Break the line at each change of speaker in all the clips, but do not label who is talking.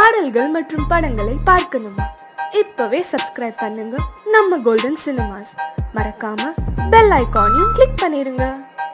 பாடல்கள் மற்றும் படங்களை பார்க்கணுமா இப்பவே சப்ஸ்கிரைப் பண்ணுங்க நம்ம கோல்டன் சினிமாஸ் மறக்காம பெல் ஐகானையும் கிளிக் பண்ணிருங்க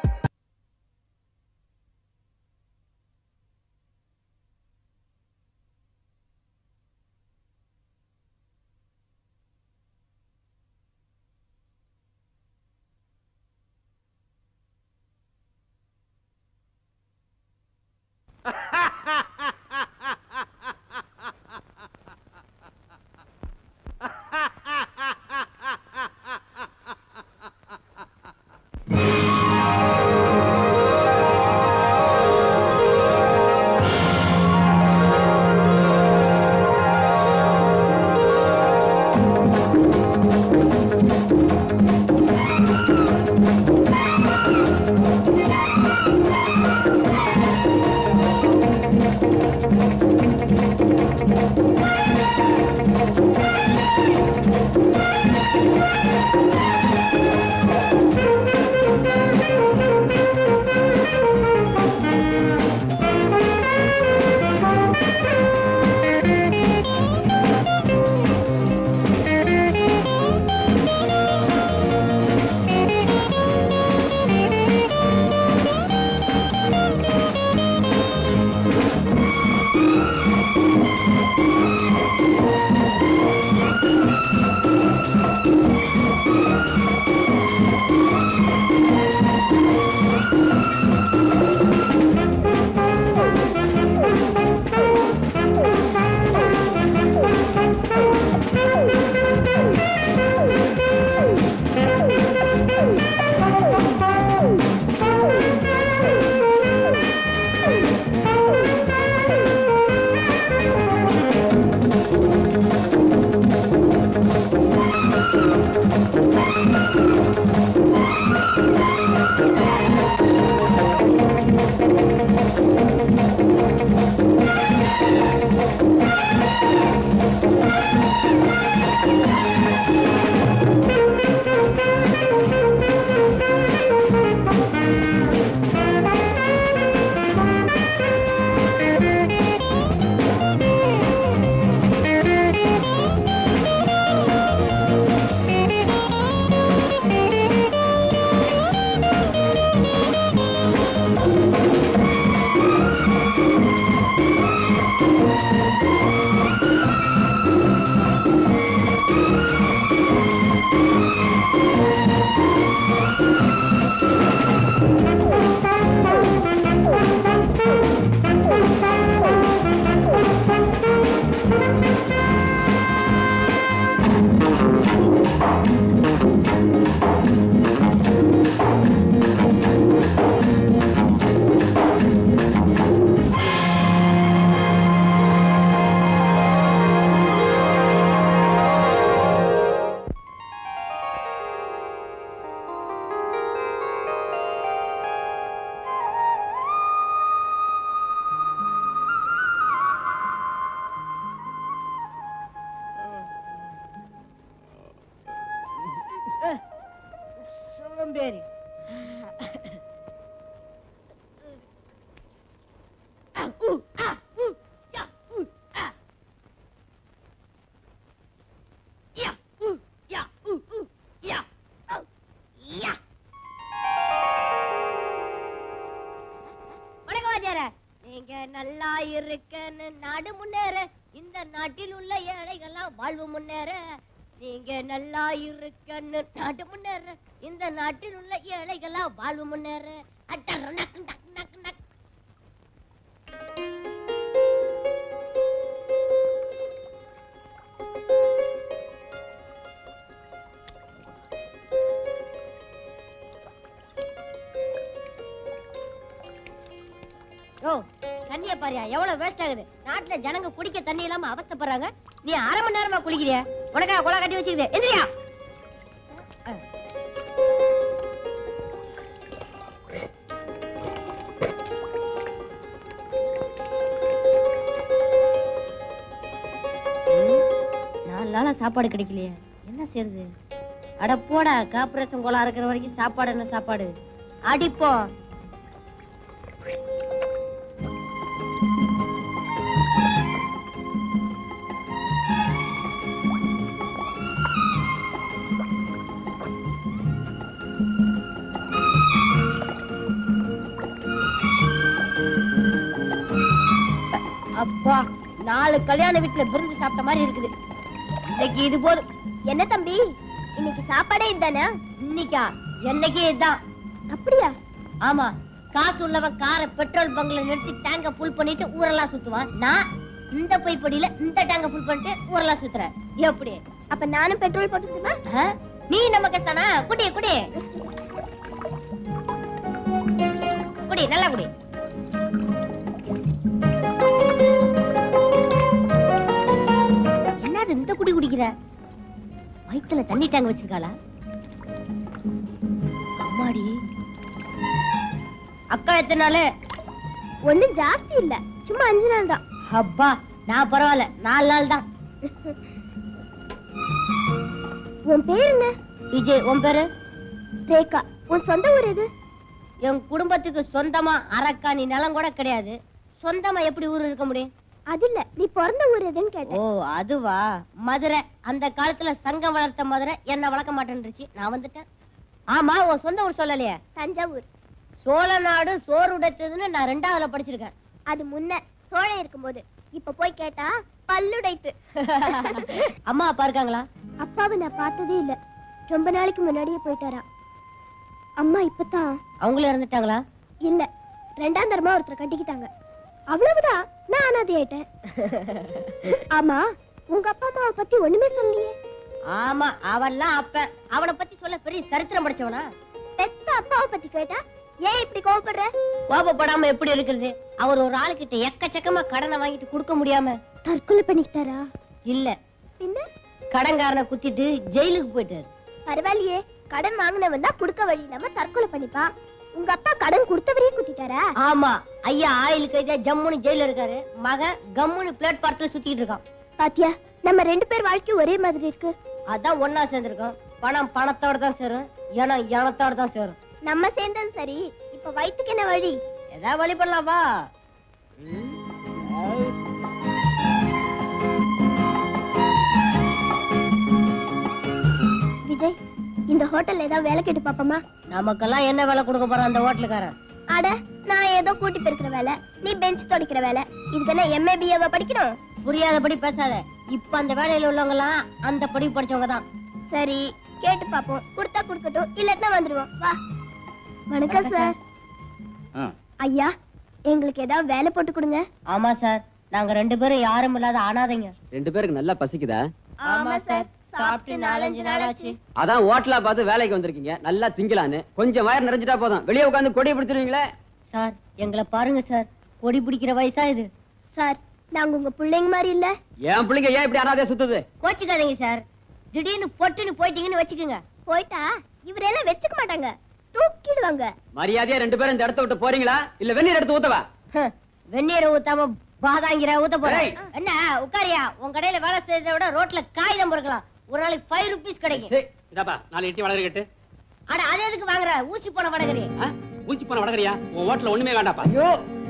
சோம்பேறி வணக்கம் வாத்தியாரே. நீங்க நல்லா இருக்கன்னு நாடு முன்னேற இந்த நாட்டில் உள்ள ஏழைகள்லாம் வாழ்வு முன்னேற நீங்க நல்லா இருக்கன்னு நாடு முன்னேற இந்த நாட்டில் உள்ள ஏழைகள்லாம் வாழ்வு முன்னேற அட்டர் நக் நக் நக் நக் ஓ தண்ணிய பாரியா எவ்வளவு வேஸ்ட் ஆகுது நாட்டுல ஜனங்க குடிக்க தண்ணி இல்லாம அவஸ்தைப்படுறாங்க நீ அரை மணி நேரமா குளிக்கிறிய உனக்கா குளா கட்டி வச்சிருக்க எந்திரியா நாலு நாளா சாப்பாடு கிடைக்கலையே என்ன செய்யறது அட போடா கார்பரேஷன் கோலா இருக்கிற வரைக்கும் சாப்பாடு என்ன சாப்பாடு அடிப்போம் அப்பா நாலு கல்யாண வீட்டுல விருந்து சாப்பிட்ட மாதிரி இருக்குது இன்னைக்கு இது போதும்
என்ன தம்பி இன்னைக்கு சாப்பாடே இதுதானா
இன்னைக்கா என்னைக்கே இதுதான்
அப்படியா
ஆமா காசு உள்ளவன் காரை பெட்ரோல் பங்க்ல நிறுத்தி டேங்க ஃபுல் பண்ணிட்டு ஊரெல்லாம் சுத்துவான் நான் இந்த பைப்படியில இந்த டேங்க ஃபுல் பண்ணிட்டு ஊரெல்லாம் சுத்துறேன் எப்படி
அப்ப நானும் பெட்ரோல் போட்டுட்டுமா
ஆ? நீ நம்ம கத்தானா குடி குடி குடி நல்லா குடி என்னது இந்த குடி குடிக்கிற வயித்துல தண்ணி டேங்க் வச்சிருக்காளா அம்மாடி அக்கா எத்தனை நாள்
ஒண்ணும் ஜாஸ்தி இல்ல சும்மா அஞ்சு நாள் தான்
அப்பா நான் பரவாயில்ல நாலு நாள் தான்
உன் பேர் என்ன
விஜய் உன் பேரு
ரேகா உன் சொந்த ஊர் எது
என் குடும்பத்துக்கு சொந்தமா அரக்காணி நிலம் கூட கிடையாது சொந்தமா எப்படி ஊர் இருக்க முடியும்
அது இல்ல நீ பிறந்த ஊர் எதுன்னு
ஓ
கேட்டேன்
அதுவா மதுரை அந்த காலத்துல சங்கம் வளர்த்த மதுரை என்ன வளர்க்க மாட்டேன்ருச்சு நான் வந்துட்டேன் ஆமா உன் சொந்த ஊர் சொல்லலையே
தஞ்சாவூர்
சோழ நாடு சோறு உடைத்ததுன்னு நான் ரெண்டாவதுல படிச்சிருக்கேன்
அது முன்ன சோழன் இருக்கும்போது இப்ப போய் கேட்டா பல்லுடைத்து
அம்மா அப்பா இருக்காங்களா
அப்பாவை நான் பார்த்ததே இல்ல ரொம்ப நாளைக்கு முன்னாடியே போயிட்டாரா அம்மா இப்பதான்
அவங்களும் இறந்துட்டாங்களா
இல்ல ரெண்டாம் தரமா ஒருத்தர் கட்டிக்கிட்டாங்க அவ்வளவுதான் நான் அனாதை ஆயிட்டேன் ஆமா உங்க அப்பா அம்மாவை பத்தி ஒண்ணுமே சொல்லலையே
ஆமா அவன்லாம் அப்ப அவனை பத்தி சொல்ல பெரிய சரித்திரம் படிச்சவனா
பெத்த அப்பாவை பத்தி கேட்டா ஏன் இப்படி கோவப்படுற
கோபப்படாம எப்படி இருக்கிறது அவர் ஒரு ஆளுகிட்ட எக்கச்சக்கமா கடனை வாங்கிட்டு கொடுக்க முடியாம
தற்கொலை பண்ணிக்கிட்டாரா
இல்ல
பின்ன
கடன்காரனை குத்திட்டு ஜெயிலுக்கு போயிட்டாரு
பரவாயில்லையே கடன் வாங்கினவன் தான் குடுக்க வழி இல்லாம தற்கொலை பண்ணிப்பான் உங்க அப்பா கடன் கொடுத்தவரையே குத்திட்டாரா
ஆமா ஐயா ஆயில் கைதா ஜம்முன்னு ஜெயில இருக்காரு மகன் கம்முன்னு பிளேட்பாரத்துல சுத்திட்டு இருக்கான்
பாத்தியா நம்ம ரெண்டு பேர் வாழ்க்கை ஒரே மாதிரி இருக்கு
அதான் ஒன்னா சேர்ந்திருக்கோம் பணம் பணத்தோட தான் சேரும் இனம் இனத்தோட தான் சேரும்
நம்ம சேர்ந்தது சரி இப்ப வயித்துக்கு என்ன வழி
ஏதாவது வழி பண்ணலாம் வா
விஜய் இந்த ஹோட்டல்ல ஏதாவது வேலை கேட்டு பாப்போமா
நமக்கெல்லாம் என்ன வேலை கொடுக்க போறான் அந்த ஹோட்டலுக்காரன்
அட நான் ஏதோ கூட்டி பெருக்கிற வேலை நீ பெஞ்ச் துடைக்கிற வேலை இதுக்கு என்ன எம்ஏ பிஏவா படிக்கணும்
புரியாதபடி பேசாத இப்ப அந்த வேலையில உள்ளவங்க எல்லாம் அந்த படி படிச்சவங்க தான்
சரி கேட்டு பாப்போம் கொடுத்தா கொடுக்கட்டும் இல்லாட்டினா வந்துருவோம் வா வணக்கம் சார் ஐயா எங்களுக்கு ஏதாவது வேலை போட்டு கொடுங்க
ஆமா சார் நாங்க ரெண்டு பேரும் யாரும் இல்லாத அனாதைங்க
ரெண்டு பேருக்கு நல்லா பசிக்குதா
ஆமா சார் சாப்பிட்டு நாலஞ்சு நாள் ஆச்சு
அதான் ஹோட்டலா பார்த்து வேலைக்கு வந்திருக்கீங்க நல்லா திங்கலான்னு கொஞ்சம் வயர் நிறைஞ்சிட்டா போதும் வெளியே உட்காந்து கொடியை பிடிச்சிருவீங்களே
சார் எங்களை பாருங்க சார் கொடி பிடிக்கிற வயசா இது
சார் நாங்க உங்க பிள்ளைங்க மாதிரி இல்ல
என் பிள்ளைங்க ஏன் இப்படி அனாதையா சுத்துது
கோச்சுக்காதீங்க சார் திடீர்னு பொட்டுன்னு போயிட்டீங்கன்னு வச்சுக்கோங்க
போயிட்டா இவரெல்லாம் வச்சுக்க மாட்டாங்க தூக்கிடுவாங்க
மரியாதையா ரெண்டு பேரும் இந்த இடத்த விட்டு போறீங்களா இல்ல வெந்நீர் எடுத்து ஊத்தவா
ஹம், வெந்நீரை ஊத்தாம பாதாங்கிற ஊத்த போறேன்
ஏய்.
என்ன உட்காரியா உன் கடையில வேலை செய்யறதை விட ரோட்ல காகிதம் பொறுக்கலாம் ஒரு நாளைக்கு ஃபைவ் ருபீஸ் கிடைக்கும்
சரி இதாப்பா நாலு இட்டி வளர்க்க கட்டு
அட அது எதுக்கு வாங்குற ஊசி போன வடகரி
ஆ? ஊசி போன வடகரியா உன் ஹோட்டல்ல ஒண்ணுமே வேண்டாப்பா ஐயோ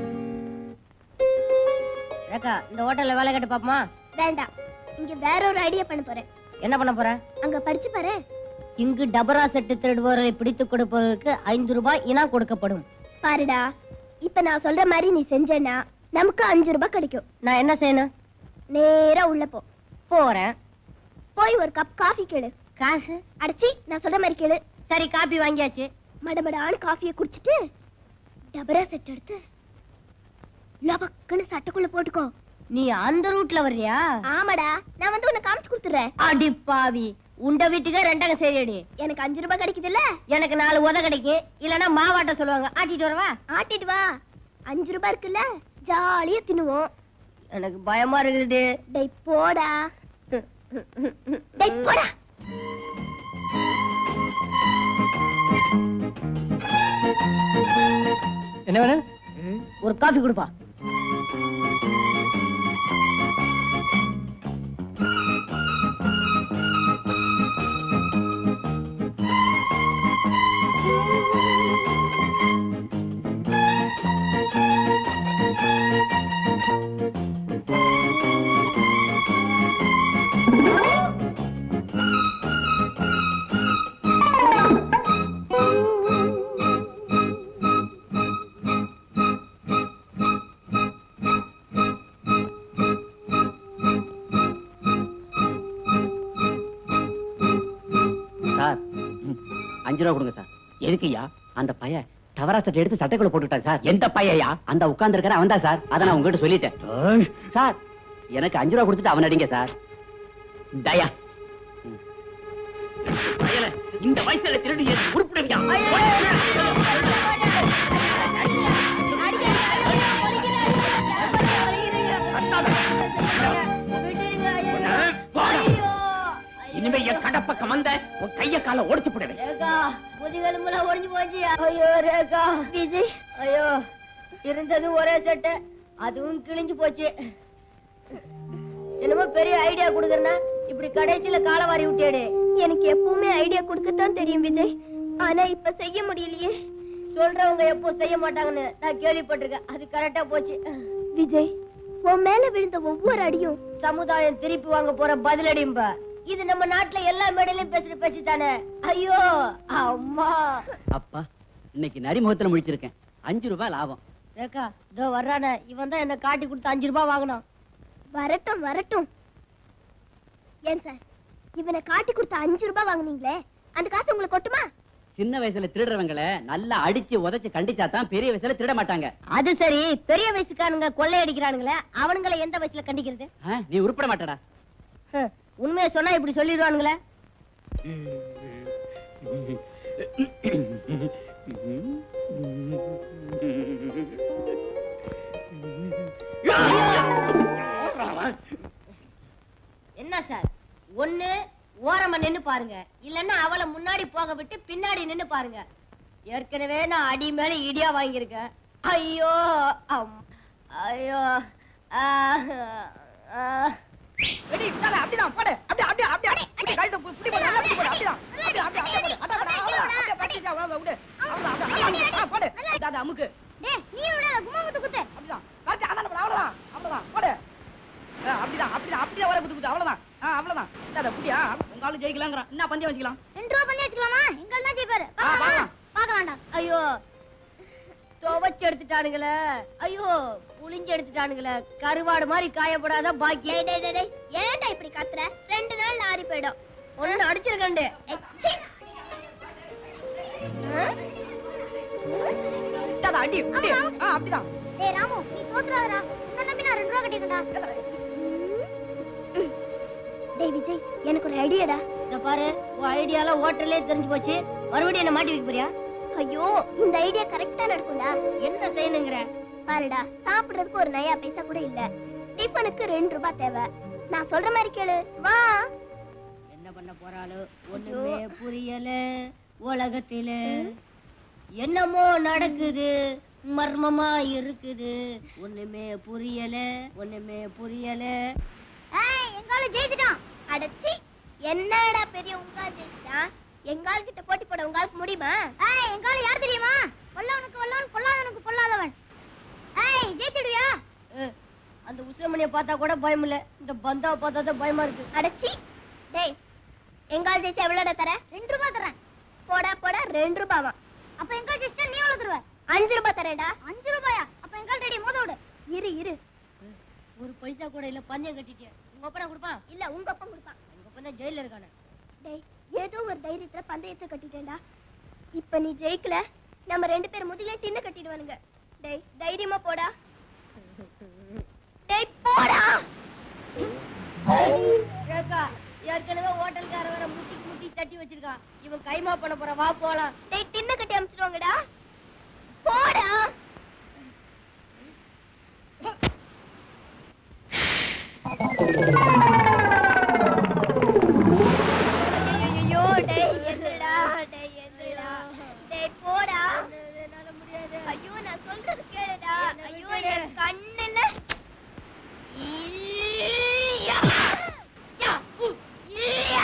ரேக்கா இந்த ஹோட்டல்ல வேலை கட்டு பாப்போமா
வேண்டாம் இங்க வேற ஒரு ஐடியா பண்ண போறேன்
என்ன பண்ண போற
அங்க படிச்சு பாரு
இங்கு டபரா செட்டு திருடுபவர்களை பிடித்து கொடுப்பவர்களுக்கு ஐந்து ரூபாய் இனம் கொடுக்கப்படும்
பாருடா இப்ப நான் சொல்ற மாதிரி நீ செஞ்சேன்னா நமக்கு அஞ்சு ரூபாய் கிடைக்கும்
நான் என்ன செய்யணும்
நேரா உள்ள போ
போறேன்
போய் ஒரு கப் காஃபி கேளு
காசு
அடிச்சி நான் சொல்ற மாதிரி கேளு
சரி காப்பி வாங்கியாச்சு
மடமடான்னு காஃபியை குடிச்சிட்டு டபரா செட் எடுத்து லபக்குன்னு சட்டைக்குள்ள போட்டுக்கோ
நீ அந்த ரூட்ல வர்றியா
ஆமாடா நான் வந்து உன்னை காமிச்சு கொடுத்துறேன்
அடி பாவி உண்ட வீட்டுக்கு ரெண்டங்க சரிடி
எனக்கு அஞ்சு ரூபாய் கிடைக்குதுல்ல
எனக்கு நாலு உத கிடைக்கும் இல்லனா மாவாட்ட சொல்லுவாங்க ஆட்டிட்டு வரவா
ஆட்டிட்டு வா அஞ்சு ரூபாய் இருக்குல்ல ஜாலியா தின்னுவோம்
எனக்கு பயமா இருக்குது
டேய் போடா டேய் போடா
என்ன வேணும்
ஒரு காபி கொடுப்பா
அஞ்சு ரூபா கொடுங்க சார் எதுக்குயா அந்த பையன் டவரா சட்டை எடுத்து சட்டைக்குள்ள போட்டுட்டான் சார் எந்த பையயா அந்த உட்கார்ந்து இருக்கிற அவன் தான் சார் அதை நான் உங்ககிட்ட சொல்லிட்டேன் சார் எனக்கு அஞ்சு ரூபா கொடுத்துட்டு அவன் அடிங்க சார் தயா இந்த வயசுல திருடி உருப்பிடுவியா இனிமே என் கடப்பக்கம் வந்த உன் கைய கால ஒடிச்சு போடுவேன்
ரேகா முதுகெலும்புலாம் ஒடிஞ்சு போச்சு ஐயோ ரேகா
விஜய்
ஐயோ இருந்தது ஒரே சட்டை அதுவும் கிழிஞ்சு போச்சு என்னமோ பெரிய ஐடியா கொடுக்கறனா இப்படி கடைசியில காலை வாரி விட்டேடு
எனக்கு எப்பவுமே ஐடியா கொடுக்கத்தான் தெரியும் விஜய் ஆனா இப்ப செய்ய முடியலையே
சொல்றவங்க எப்போ செய்ய மாட்டாங்கன்னு நான் கேள்விப்பட்டிருக்கேன் அது கரெக்டா போச்சு
விஜய் உன் மேல விழுந்த ஒவ்வொரு அடியும்
சமுதாயம் திருப்பி வாங்க போற பதிலடிம்பா இது நம்ம நாட்டுல எல்லா மேடையிலயும் பேசுற பேச்சு தானே ஐயோ அம்மா
அப்பா இன்னைக்கு நரிமுகத்துல முடிச்சிருக்கேன் அஞ்சு ரூபாய் லாபம்
ரேகா இதோ வர்றானே இவன் தான் என்ன காட்டி கொடுத்து அஞ்சு ரூபாய் வாங்கினான்
வரட்டும் வரட்டும் ஏன் சார் இவனை காட்டி கொடுத்த அஞ்சு ரூபாய் வாங்குனீங்களே அந்த காசு உங்களுக்கு கொட்டுமா
சின்ன வயசுல திருடுறவங்கள நல்லா அடிச்சு உதைச்சு கண்டிச்சா தான் பெரிய வயசுல திருட மாட்டாங்க
அது சரி பெரிய வயசுக்காரனுங்க கொள்ளையடிக்கிறானுங்களே அவனுங்கள எந்த வயசுல கண்டிக்கிறது
ஆ, நீ உருப்பட மாட்டடா
ஹ், உண்மையை சொன்னா இப்படி சொல்லிடுவானுங்களே என்ன சார் ஒண்ணு ஓரமா நின்னு பாருங்க இல்லன்னா அவளை முன்னாடி போக விட்டு பின்னாடி நின்னு பாருங்க ஏற்கனவே நான் அடி மேல இடியா வாங்கியிருக்கேன் ஐயோ அம், ஐயோ ஆ, ஆ.
அப்படிதான் போடு அப்படி அப்படி அப்படி அப்படி கழுத்தை பு- புடி போடு நல்லா புடி போடு அப்படிதான் அப்படி அப்படி அப்படியே போடு அட அட அவ்வளவுதான் அப்படியே பட்டிச்சா அவ்வளவு விடு அவ்வளவுதான் அப்படியே அப்படியே, ஆ, போடு அத அமுக்கு
டேய் நீ விட குமாங்குத்து குத்து
அப்படிதான் கரெக்ட் அதான் போடு அவ்வளவுதான் அவ்வளவுதான் போடு ஆ, அப்படிதான் அப்படிதான் அப்படியே வர குத்து குத்து அவ்வளவுதான் ஆ அவ்வளவுதான் இந்தாத புடியா உங்க ஆளு ஜெயிக்கலாங்கறான் என்ன பந்தயம் வச்சுக்கலாம்
ரெண்டு ரூபா பண்ணி வச்சுக்கலாமா எங்கள் தான் ஜெயிப்பாரு
ஆ, பார்க்கலாம்.
பார்க்கலாம்டா
ஐயோ துவைச்சு எடுத்துட்டானுங்களே ஐயோ புளிஞ்சு எடுத்துட்டானுங்களே கருவாடு மாதிரி காயப்படாத பாக்கி
டேய் டேய் டேய், டேய் ஏன்டா இப்படி கத்துற ரெண்டு நாள் ஆறி போயிடும்
ஒன்னு அடிச்சிருக்கண்டு
ஏய், சீ. ஆ?
இந்தாத அடி அடி ஆ அப்படிதான்
டேய் ராமு நீ தோத்துறாதடா உன்னை நம்பி நான் ரெண்டு ரூபா கட்டிருக்கேன்டா டேய் விஜய் எனக்கு ஒரு ஐடியாடா
இந்த பாரு உன் ஐடியாலாம் ஹோட்டல்லே தெரிஞ்சு போச்சு மறுபடியும் என்ன மாட்டி வைக்க போறியா
ஐயோ இந்த ஐடியா கரெக்டா நடக்கும்டா
என்ன செய்யணுங்கிற
பாருடா சாப்பிடுறதுக்கு ஒரு நயா பைசா கூட இல்ல டிஃபனுக்கு ரெண்டு ரூபாய் தேவை நான் சொல்ற மாதிரி கேளு வா
என்ன பண்ண போறாளோ ஒண்ணுமே புரியல உலகத்தில என்னமோ நடக்குது மர்மமா இருக்குது ஒண்ணுமே புரியல ஒண்ணுமே புரியல
ஏய் எங்கால ஜெயிச்சிட்டான் அடச்சி என்னடா பெரிய உங்கால் ஜெயிச்சிட்டான் எங்கால் கிட்ட போட்டி போட உங்களுக்கு முடியுமா ஏய் எங்கால யார் தெரியுமா கொல்லவனுக்கு கொல்லவன் கொல்லாதவனுக்கு கொல்லாதவன் ஏய் ஜெயிச்சிடுவியா
அஹ், அந்த உசிரமணிய பார்த்தா கூட பயம் இல்ல இந்த பந்தாவை பார்த்தா தான் பயமா இருக்கு
அடச்சி டேய் எங்கால் ஜெயிச்சா எவ்வளோடா தர ரெண்டு ரூபாய் தரேன் போடா போடா ரெண்டு ரூபாவா அப்ப எங்கால் ஜெயிச்சா நீ எவ்வளவு தருவ அஞ்சு ரூபாய் தரேன்டா அஞ்சு ரூபாயா அப்ப எங்கால் ரெடி மோத விடு இரு இரு
ஒரு பைசா கூட இல்ல பந்தயம் கட்டிட்டிய உங்க அப்பா கொடுப்பான்
இல்ல உங்க அப்பா கொடுப்பான்
எங்க அப்பா தான் ஜெயில இருக்கானே
டேய் ஏதோ ஒரு தைரியத்துல பந்தயத்தை கட்டிட்டேன்டா இப்ப நீ ஜெயிக்கல நம்ம ரெண்டு பேர் முதுகுல டின்ன கட்டிடுவானுங்க டேய் தைரியமா போடா டேய் போடா
ஏக்கா ஏற்கனவே ஹோட்டல்கார வர முட்டி முட்டி தட்டி வச்சிருக்கான் இவன் கைமா பண்ண போற வா போலாம்
டேய் டின்ன கட்டி அமிச்சிடுவாங்கடா போடா ஐயோ டேய் எந்திரடா டேய் எந்திரடா டேய் போடா
என்னால முடியாது
ஐயோ நான் சொல்றது கேளுடா
என்ன
ஐயோ
விட்டுடு.
என் கண்ணுல ஈயா!
யா, உ, ஈயா.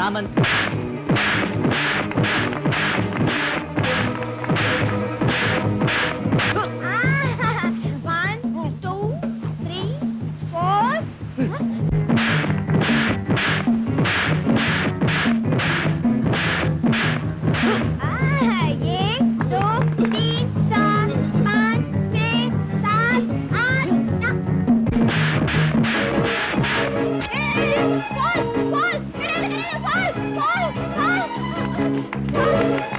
Raman
One, two, three, four. Ah, एक, दो, तीन, चार, पाँच, छः, सात, आठ, नौ. ए, fall, fall, गिरे, गिरे, fall, fall, fall.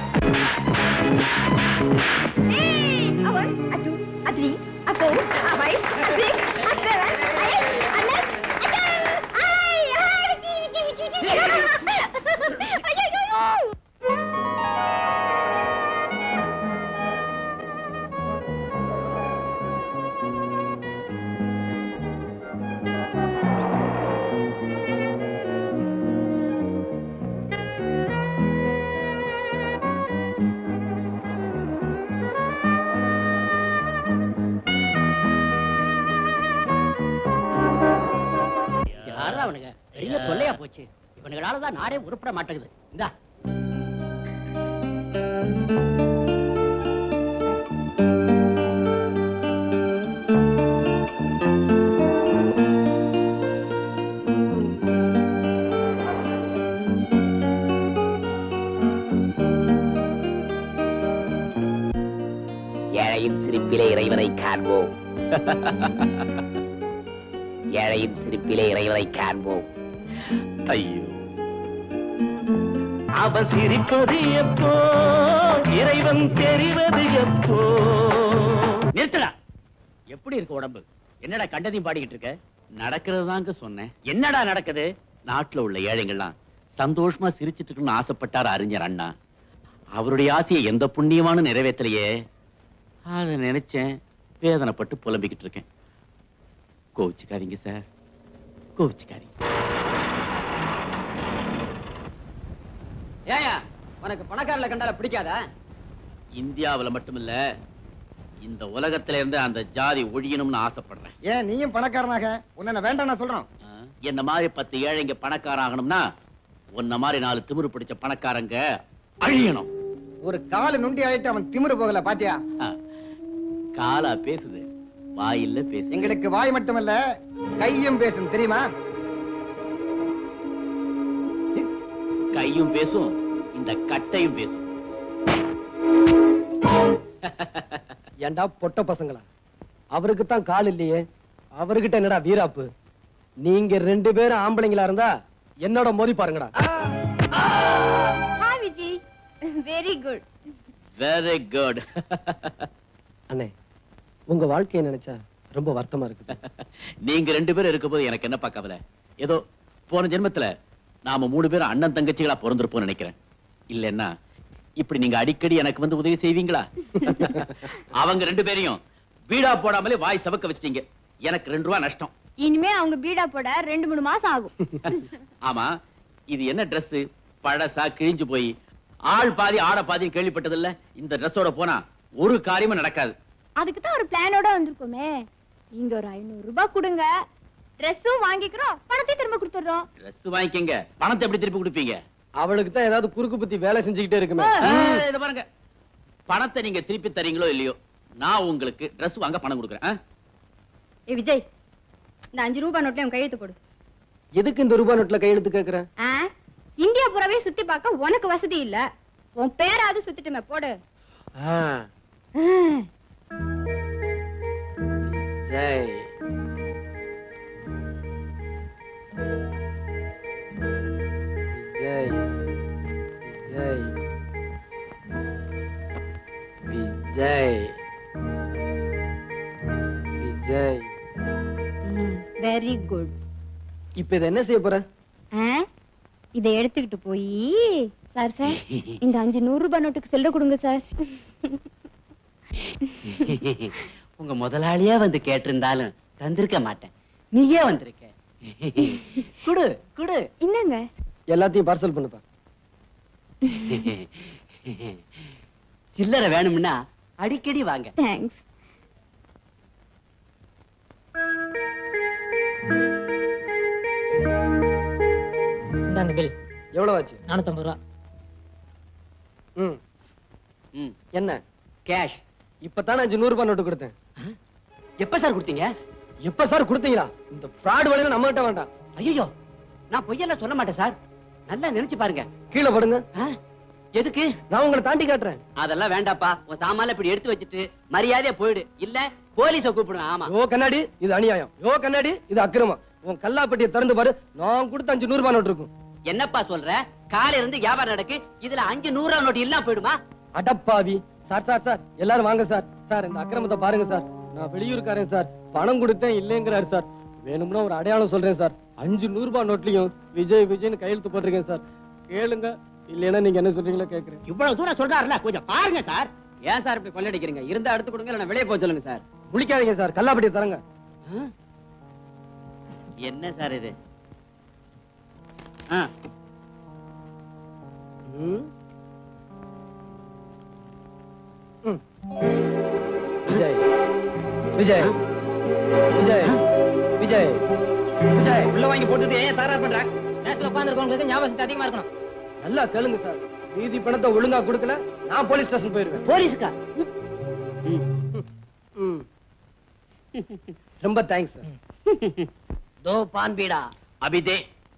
Hey, a one, a two, a three, a four, a five, a six, a seven, a eight, a nine, a ten. Ay, ay, chi, chi, chi, chi, chi. Ay, ay, ay, ay.
யாரா அவனுங்க பெரிய தொல்லையா போச்சு இவனுங்களாலதான் நாடே உருப்பட மாட்டேங்குது இந்தா
ஏழையின் சிரிப்பிலே இறைவனை காண்போம் ஏழையின் சிரிப்பிலே இறைவனை காண்போம்
ஐயோ அவன் சிரிப்பது எப்போ இறைவன் தெரிவது எப்போ
நிறுத்துடா எப்படி இருக்கு உடம்பு என்னடா கண்டதையும் பாடிக்கிட்டு இருக்க
நடக்கிறது தாங்க சொன்னேன்
என்னடா நடக்குது
நாட்டுல உள்ள ஏழைங்கள்லாம் சந்தோஷமா சிரிச்சிட்டு இருக்கணும்னு ஆசைப்பட்டார் அறிஞர் அண்ணா அவருடைய ஆசையை எந்த புண்ணியமான நிறைவேற்றலையே அதை நினைச்சேன் வேதனைப்பட்டு புலம்பிக்கிட்டு இருக்கேன் கோவிச்சுக்காதீங்க சார் கோவிச்சுக்காதீங்க
ஏயா உனக்கு பணக்காரல கண்டால பிடிக்காதா
இந்தியாவுல மட்டுமில்ல இந்த உலகத்துல இருந்து அந்த ஜாதி ஒழியணும்னு ஆசைப்படுறேன்
ஏன் நீயும் பணக்காரனாக உன்னை வேண்டாம் நான் சொல்றோம்
ஆ, என்ன மாதிரி பத்து ஏழைங்க பணக்காரன் ஆகணும்னா உன்ன மாதிரி நாலு திமிரு பிடிச்ச பணக்காரங்க அழியணும்
ஒரு காலு நுண்டி ஆயிட்டு அவன் திமிரு போகல பாத்தியா
ஆ, காலா பேசுது வாயில்ல பேசு
எங்களுக்கு வாய் மட்டுமல்ல கையும் பேசும் தெரியுமா
கையும் பேசும் இந்த கட்டையும் பேசும்
ஏண்டா பொட்ட பசங்களா அவருக்கு தான் கால் இல்லையே அவர்கிட்ட என்னடா வீராப்பு நீங்க ரெண்டு பேரும் ஆம்பளைங்களா இருந்தா என்னோட மோதி பாருங்கடா
Hi, Viji. Very good.
Very good
அண்ணே உங்க வாழ்க்கைய நினைச்சா ரொம்ப வருத்தமா இருக்குது
நீங்க ரெண்டு பேரும் இருக்கும்போது எனக்கு என்னப்பா கவலை ஏதோ போன ஜென்மத்துல நாம மூணு பேரும் அண்ணன் தங்கச்சிகளா பிறந்திருப்போம்னு நினைக்கிறேன் இல்லைன்னா இப்படி நீங்க அடிக்கடி எனக்கு வந்து உதவி செய்வீங்களா அவங்க ரெண்டு பேரையும் வீடா போடாமலே வாய் சபக்க வச்சிட்டீங்க எனக்கு ரெண்டு ரூபா நஷ்டம்
இனிமே அவங்க பீடா போட ரெண்டு மூணு மாசம் ஆகும்
ஆமா இது என்ன Dress பழசா கிழிஞ்சு போய் ஆள் பாதி ஆட பாதி கேள்விப்பட்டதில்ல இந்த ட்ரெஸ்ஸோட போனா ஒரு காரியமும் நடக்காது
அதுக்கு தான் ஒரு பிளானோட வந்திருக்கோமே நீங்க ஒரு ஐநூறு ரூபாய் கொடுங்க ட்ரெஸ்ஸும் வாங்கிக்கிறோம் பணத்தை திரும்ப கொடுத்துடுறோம்
Dress வாங்கிக்கங்க பணத்தை எப்படி திருப்பி கொடுப்பீங்க
அவளுக்கு தான் ஏதாவது குறுக்கு புத்தி வேலை செஞ்சுக்கிட்டே இருக்குமே
ஆ, இத பாருங்க பணத்தை நீங்க திருப்பி தரீங்களோ இல்லையோ நான் உங்களுக்கு Dress வாங்க பணம் கொடுக்குறேன் ஆ?
ஏ விஜய் இந்த அஞ்சு ரூபாய் நோட்ல உன் கையெழுத்து போடு
எதுக்கு இந்த ரூபாய் நோட்ல கையெழுத்து கேக்குற
ஆ? இந்தியா பூராவே சுத்தி பார்க்க உனக்கு வசதி இல்ல உன் பேராவது சுத்திட்டுமே போடு
ஆ, ஜெய் விஜய் விஜய் விஜய் விஜய்
வெரி குட்
இப்ப இதை என்ன செய்ய போற
இதை எடுத்துக்கிட்டு போய் சார் சார் இந்த அஞ்சு நூறு ரூபாய் நோட்டுக்கு செல்ல கொடுங்க சார்
உங்க முதலாளியா வந்து கேட்டிருந்தாலும் தந்திருக்க மாட்டேன் நீயே வந்திருக்க குடு குடு
என்னங்க
எல்லாத்தையும் பார்சல் பண்ணுப்பா
சில்லறை வேணும்னா அடிக்கடி வாங்க
தேங்க்ஸ்
இந்தாங்க பில்
எவ்வளவு ஆச்சு
நானூத்தம்பது ரூபா
ம்
ம்
என்ன
கேஷ்
இப்பதானே அஞ்சு நூறு ரூபாய் நோட்டு கொடுத்தேன்
எப்ப சார் கொடுத்தீங்க
எப்ப சார் கொடுத்தீங்களா இந்த ஃப்ராட் வேலையில நம்ம கிட்ட வேண்டாம்
ஐயோ நான் பொய்யெல்லாம் சொல்ல மாட்டேன் சார் நல்லா நினைச்சு பாருங்க
கீழே படுங்க
ஆ? எதுக்கு
நான் உங்களை தாண்டி காட்டுறேன்
அதெல்லாம் வேண்டாப்பா உன் சாமான இப்படி எடுத்து வச்சுட்டு மரியாதையா போயிடு இல்ல போலீஸ கூப்பிடுவேன் ஆமா
யோ கண்ணாடி இது அநியாயம் யோ கண்ணாடி இது அக்கிரமம் உன் கல்லாப்பட்டியை திறந்து பாரு நான் கொடுத்த அஞ்சு நூறு ரூபாய் நோட்டு இருக்கும்
என்னப்பா சொல்ற காலையில இருந்து வியாபாரம் நடக்கு இதுல அஞ்சு நூறு ரூபா நோட்டு இல்லாம போயிடுமா
அடப்பாவி சார் சார் சார் எல்லாரும் வாங்க சார் சார் இந்த அக்கிரமத்தை பாருங்க சார் நான் வெளியூருக்காரன் சார் பணம் கொடுத்தேன் இல்லைங்கிறாரு சார் வேணும்னா ஒரு அடையாளம் சொல்றேன் சார் அஞ்சு நூறு ரூபாய் நோட்லயும் விஜய் விஜய்னு கையெழுத்து போட்டிருக்கேன் சார் கேளுங்க இல்லைன்னா நீங்க என்ன சொல்றீங்களோ கேக்குறேன்
இவ்வளவு தூரம் சொல்றாருல கொஞ்சம் பாருங்க சார் ஏன் சார் இப்படி கொள்ளடிக்கிறீங்க இருந்தா எடுத்து கொடுங்க இல்ல வெளியே போக சொல்லுங்க சார்
முழிக்காதீங்க சார் கல்லாப்பட்டியை தரங்க
என்ன சார் இது ஆ,
ம். ம். விஜய் விஜய் விஜய் விஜய் விஜய்
உள்ள வாங்கி போட்டுட்டு ஏன் தகராறு பண்ற மேட்ச்ல உட்காந்துருக்கவங்களுக்கு ஞாபகம் சக்தி அதிகமா இருக்கணும்
நல்லா கேளுங்க சார் மீதி பணத்தை ஒழுங்கா கொடுக்கல நான் போலீஸ் ஸ்டேஷன் போயிருவேன்
போலீஸுக்கா
ம். ரொம்ப தேங்க்ஸ் சார்
தோ பான் பீடா
அபிதே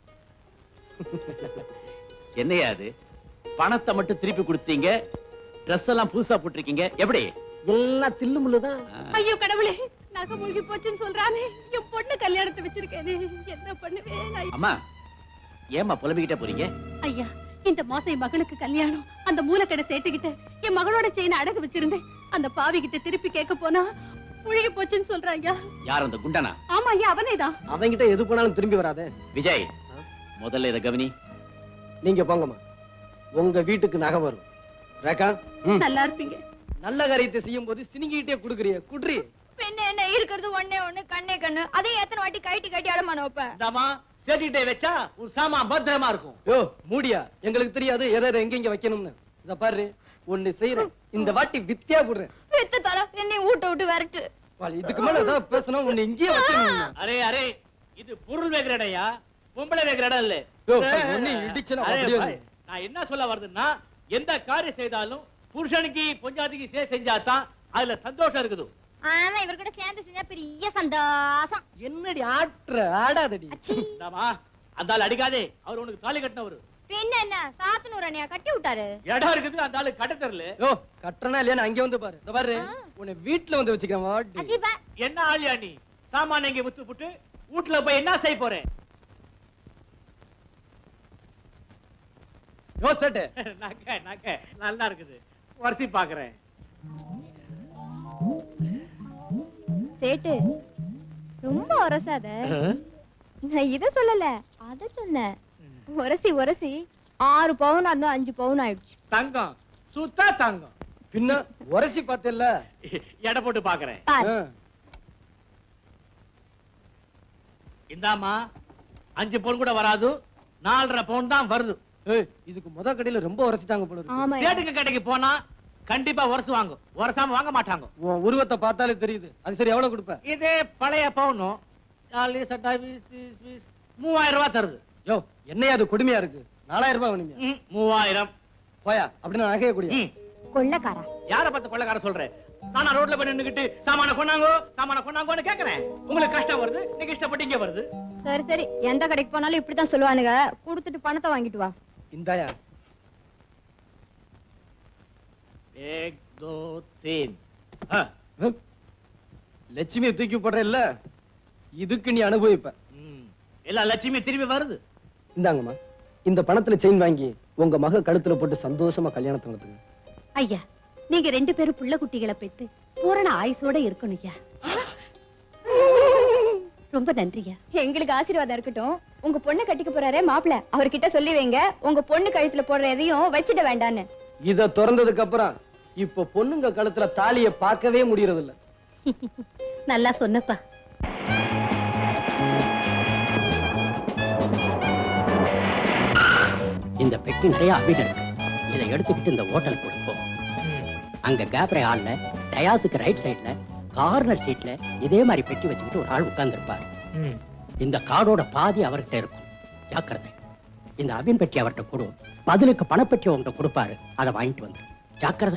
என்னையா அது பணத்தை மட்டும் திருப்பி கொடுத்தீங்க ட்ரெஸ் எல்லாம் புதுசா போட்டிருக்கீங்க எப்படி
எல்லாம் தில்லு முள்ளுதான்
ஐயோ கடவுளே நகை மூழ்கி போச்சுன்னு சொல்றானே என் பொண்ணு கல்யாணத்தை வச்சிருக்கேனே என்ன பண்ணுவேன் ஐ-
அம்மா ஏம்மா புலம்பிக்கிட்டே போறீங்க
ஐயா இந்த மாசம் என் மகனுக்கு கல்யாணம் அந்த மூலக்கடை சேர்த்துக்கிட்டு என் மகளோட செயினை அடகு வச்சிருந்தேன் அந்த பாவி கிட்ட திருப்பி கேட்க போனா முழுகி போச்சுன்னு சொல்றான் ஐயா
யார் அந்த குண்டனா
ஆமா ஐயா அவனேதான்
அவன்கிட்ட எது போனாலும் திரும்பி வராதே
விஜய் முதல்ல இத கவனி
நீங்க போங்கம்மா உங்க வீட்டுக்கு நகை வரும் ரேகா ம்.
நல்லா இருப்பீங்க
நல்ல காரியத்தை செய்யும் போது சினிங்கிட்டே குடுக்குறிய குட்ரி
பின்ன என்ன இருக்கிறது ஒண்ணே ஒண்ணு கண்ணே கண்ணு அதே எத்தனை வாட்டி கைட்டி கட்டி அடமான வைப்ப
இந்தாமா சேர்த்துக்கிட்டே வச்சா ஒரு சாமான் பத்திரமா இருக்கும்
யோ மூடியா எங்களுக்கு தெரியாது எதை எதை எங்க எங்க வைக்கணும்னு இத பாரு ஒண்ணு செய்யறேன் இந்த வாட்டி வித்தியா போடுறேன்
வித்து தர என்னை ஊட்ட விட்டு விரட்டு
வாள், இதுக்கு மேல ஏதாவது பேசணும் ஒண்ணு இங்கேயே வைக்கணும்
அரே அரே இது பொருள் வைக்கிற இடையா பொம்பளை வைக்கிற இடம் இல்ல
யோ, ஒண்ணு இடிச்சுனா
அரே,
அப்படியே
பாரு, நான் என்ன சொல்ல வருதுன்னா எந்த காரியம் செய்தாலும் புருஷனுக்கு பொஞ்சாதிக்கு சே செஞ்சாதான் அதுல சந்தோஷம் இருக்குது
ஆமா இவர்கிட்ட சேர்ந்து செஞ்சா பெரிய சந்தோஷம்
என்னடி ஆட்டுற ஆடாதடி
இந்தாமா அந்த ஆள் அடிக்காதே அவர் உனக்கு தாலி கட்டினவரு
பின்ன என்ன சாத்தனூர் அண்ணியா கட்டி விட்டாரு
இடம் இருக்குது அந்த ஆளு கட்ட தெரியல
யோ கட்டுறனா இல்லையா அங்க வந்து பாரு இந்த பாரு உன்னை வீட்டுல வந்து வச்சுக்கிறேன் வாடி
அஜிபா
என்ன ஆளியா நீ சாமான இங்க வித்து புட்டு வீட்டுல போய் என்ன செய்ய போறேன்
யோ சேட்டு
நக்க நக்க நல்லா இருக்குது வரிசை பாக்குறேன்
சேட்டு ரொம்ப உரசாத நான் இத சொல்லல அத சொன்னேன் உரசி உரசி ஆறு பவுன் அந்த அஞ்சு பவுன் ஆயிடுச்சு
தங்கம் சுத்தா தங்கம்
பின்ன உரைச்சி பார்த்தேல்ல
எடை போட்டு பாக்குறேன்
பாரு.
ஆ.
இந்தாமா அஞ்சு பவுன் கூட வராது நாலரை பவுன் தான் வருது
ஏய், இதுக்கு முத கடையில ரொம்ப உரைச்சிட்டாங்க போல இருக்கு
ஆமா
சேட்டுங்க கடைக்கு போனா கண்டிப்பா உரசுவாங்க உரசாம வாங்க மாட்டாங்க
உன் உருவத்தை பார்த்தாலே தெரியுது அது சரி எவ்வளவு கொடுப்ப
இதே பழைய பவுனும் நாலு சட்டா வீஸ், வீஸ், வீஸ், மூவாயிரம் ரூபாய் தருது
யோ என்னையா அது கொடுமையா இருக்கு நாலாயிரம் ரூபாய் வேணுங்க
ம், மூவாயிரம்
போயா அப்படின்னு நகைய கூடிய
ம்.
கொள்ளக்காரா
யார பார்த்து கொள்ளக்கார சொல்றேன் நானா ரோட்ல போய் நின்னுகிட்டு சாமான கொண்டாங்கோ சாமான கொண்டாங்கோன்னு கேக்குறேன் உங்களுக்கு கஷ்டம் வருது நீங்க இஷ்டப்பட்டு இங்க வருது
சரி சரி எந்த கடைக்கு போனாலும் இப்படித்தான் சொல்லுவானுங்க கொடுத்துட்டு பணத்தை வாங்கிட்டு வா
இந்தாயா
ஏக் தோ தீன் ஆ,
ஹம். லட்சுமியை தூக்கி போடுற இல்ல இதுக்கு நீ அனுபவிப்ப
ம். எல்லா லட்சுமி திரும்பி வருது
இந்தாங்கம்மா இந்த பணத்துல செயின் வாங்கி உங்க மக கழுத்துல போட்டு சந்தோஷமா கல்யாணத்தை நடத்துங்க
ஐயா நீங்க ரெண்டு பேரும் புள்ள குட்டிகளை பெத்து பூரண ஆயுசோட இருக்கணும் ஐயா ரொம்ப நன்றியா
எங்களுக்கு ஆசீர்வாதம் இருக்கட்டும் உங்க பொண்ணு கட்டிக்க போறாரே மாப்பிள அவர்கிட்ட சொல்லி வைங்க உங்க பொண்ணு கழுத்துல போடுற எதையும் வச்சிட வேண்டான்னு
இத திறந்ததுக்கு அப்புறம் இப்ப பொண்ணுங்க கழுத்துல தாலிய பார்க்கவே முடியறது இல்ல
நல்லா சொன்னப்பா
இந்த பெட்டி நிறைய அபிட இருக்கு இதை எடுத்துக்கிட்டு இந்த ஹோட்டல் கொடுப்போம் அங்க கேப்ரே ஹால்ல டயாஸுக்கு ரைட் சைடுல கார்னர் சீட்ல இதே மாதிரி பெட்டி வச்சுக்கிட்டு ஒரு ஆள் உட்கார்ந்து இருப்பாரு இந்த கார்டோட பாதி அவர்கிட்ட இருக்கும் ஜாக்கிரதை இந்த அபின் பெட்டி அவர்கிட்ட கொடு பதிலுக்கு பணப்பெட்டி உங்ககிட்ட கொடுப்பாரு அதை வாங்கிட்டு வந்து ஜாக்கிரதை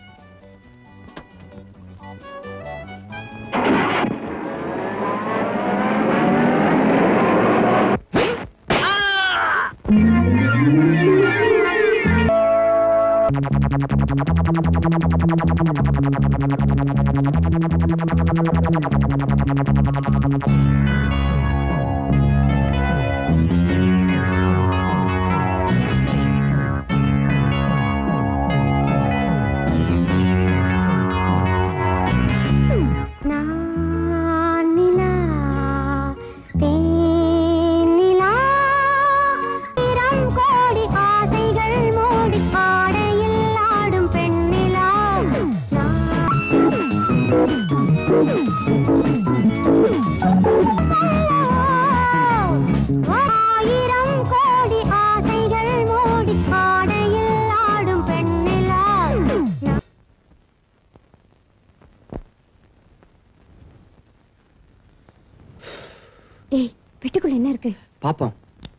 நான் நிலா தேனிலா திறம் கோடி ஆசைகள் மூடி ஆடையில் ஆடும் பெண்ணிலா ஆயிரம் கோடி ஆசைகள் மூடி ஆடையில் ஆடும் பெண்ணிலா டேய் பெட்டிக்குள்ள என்ன இருக்கு
பாப்போம்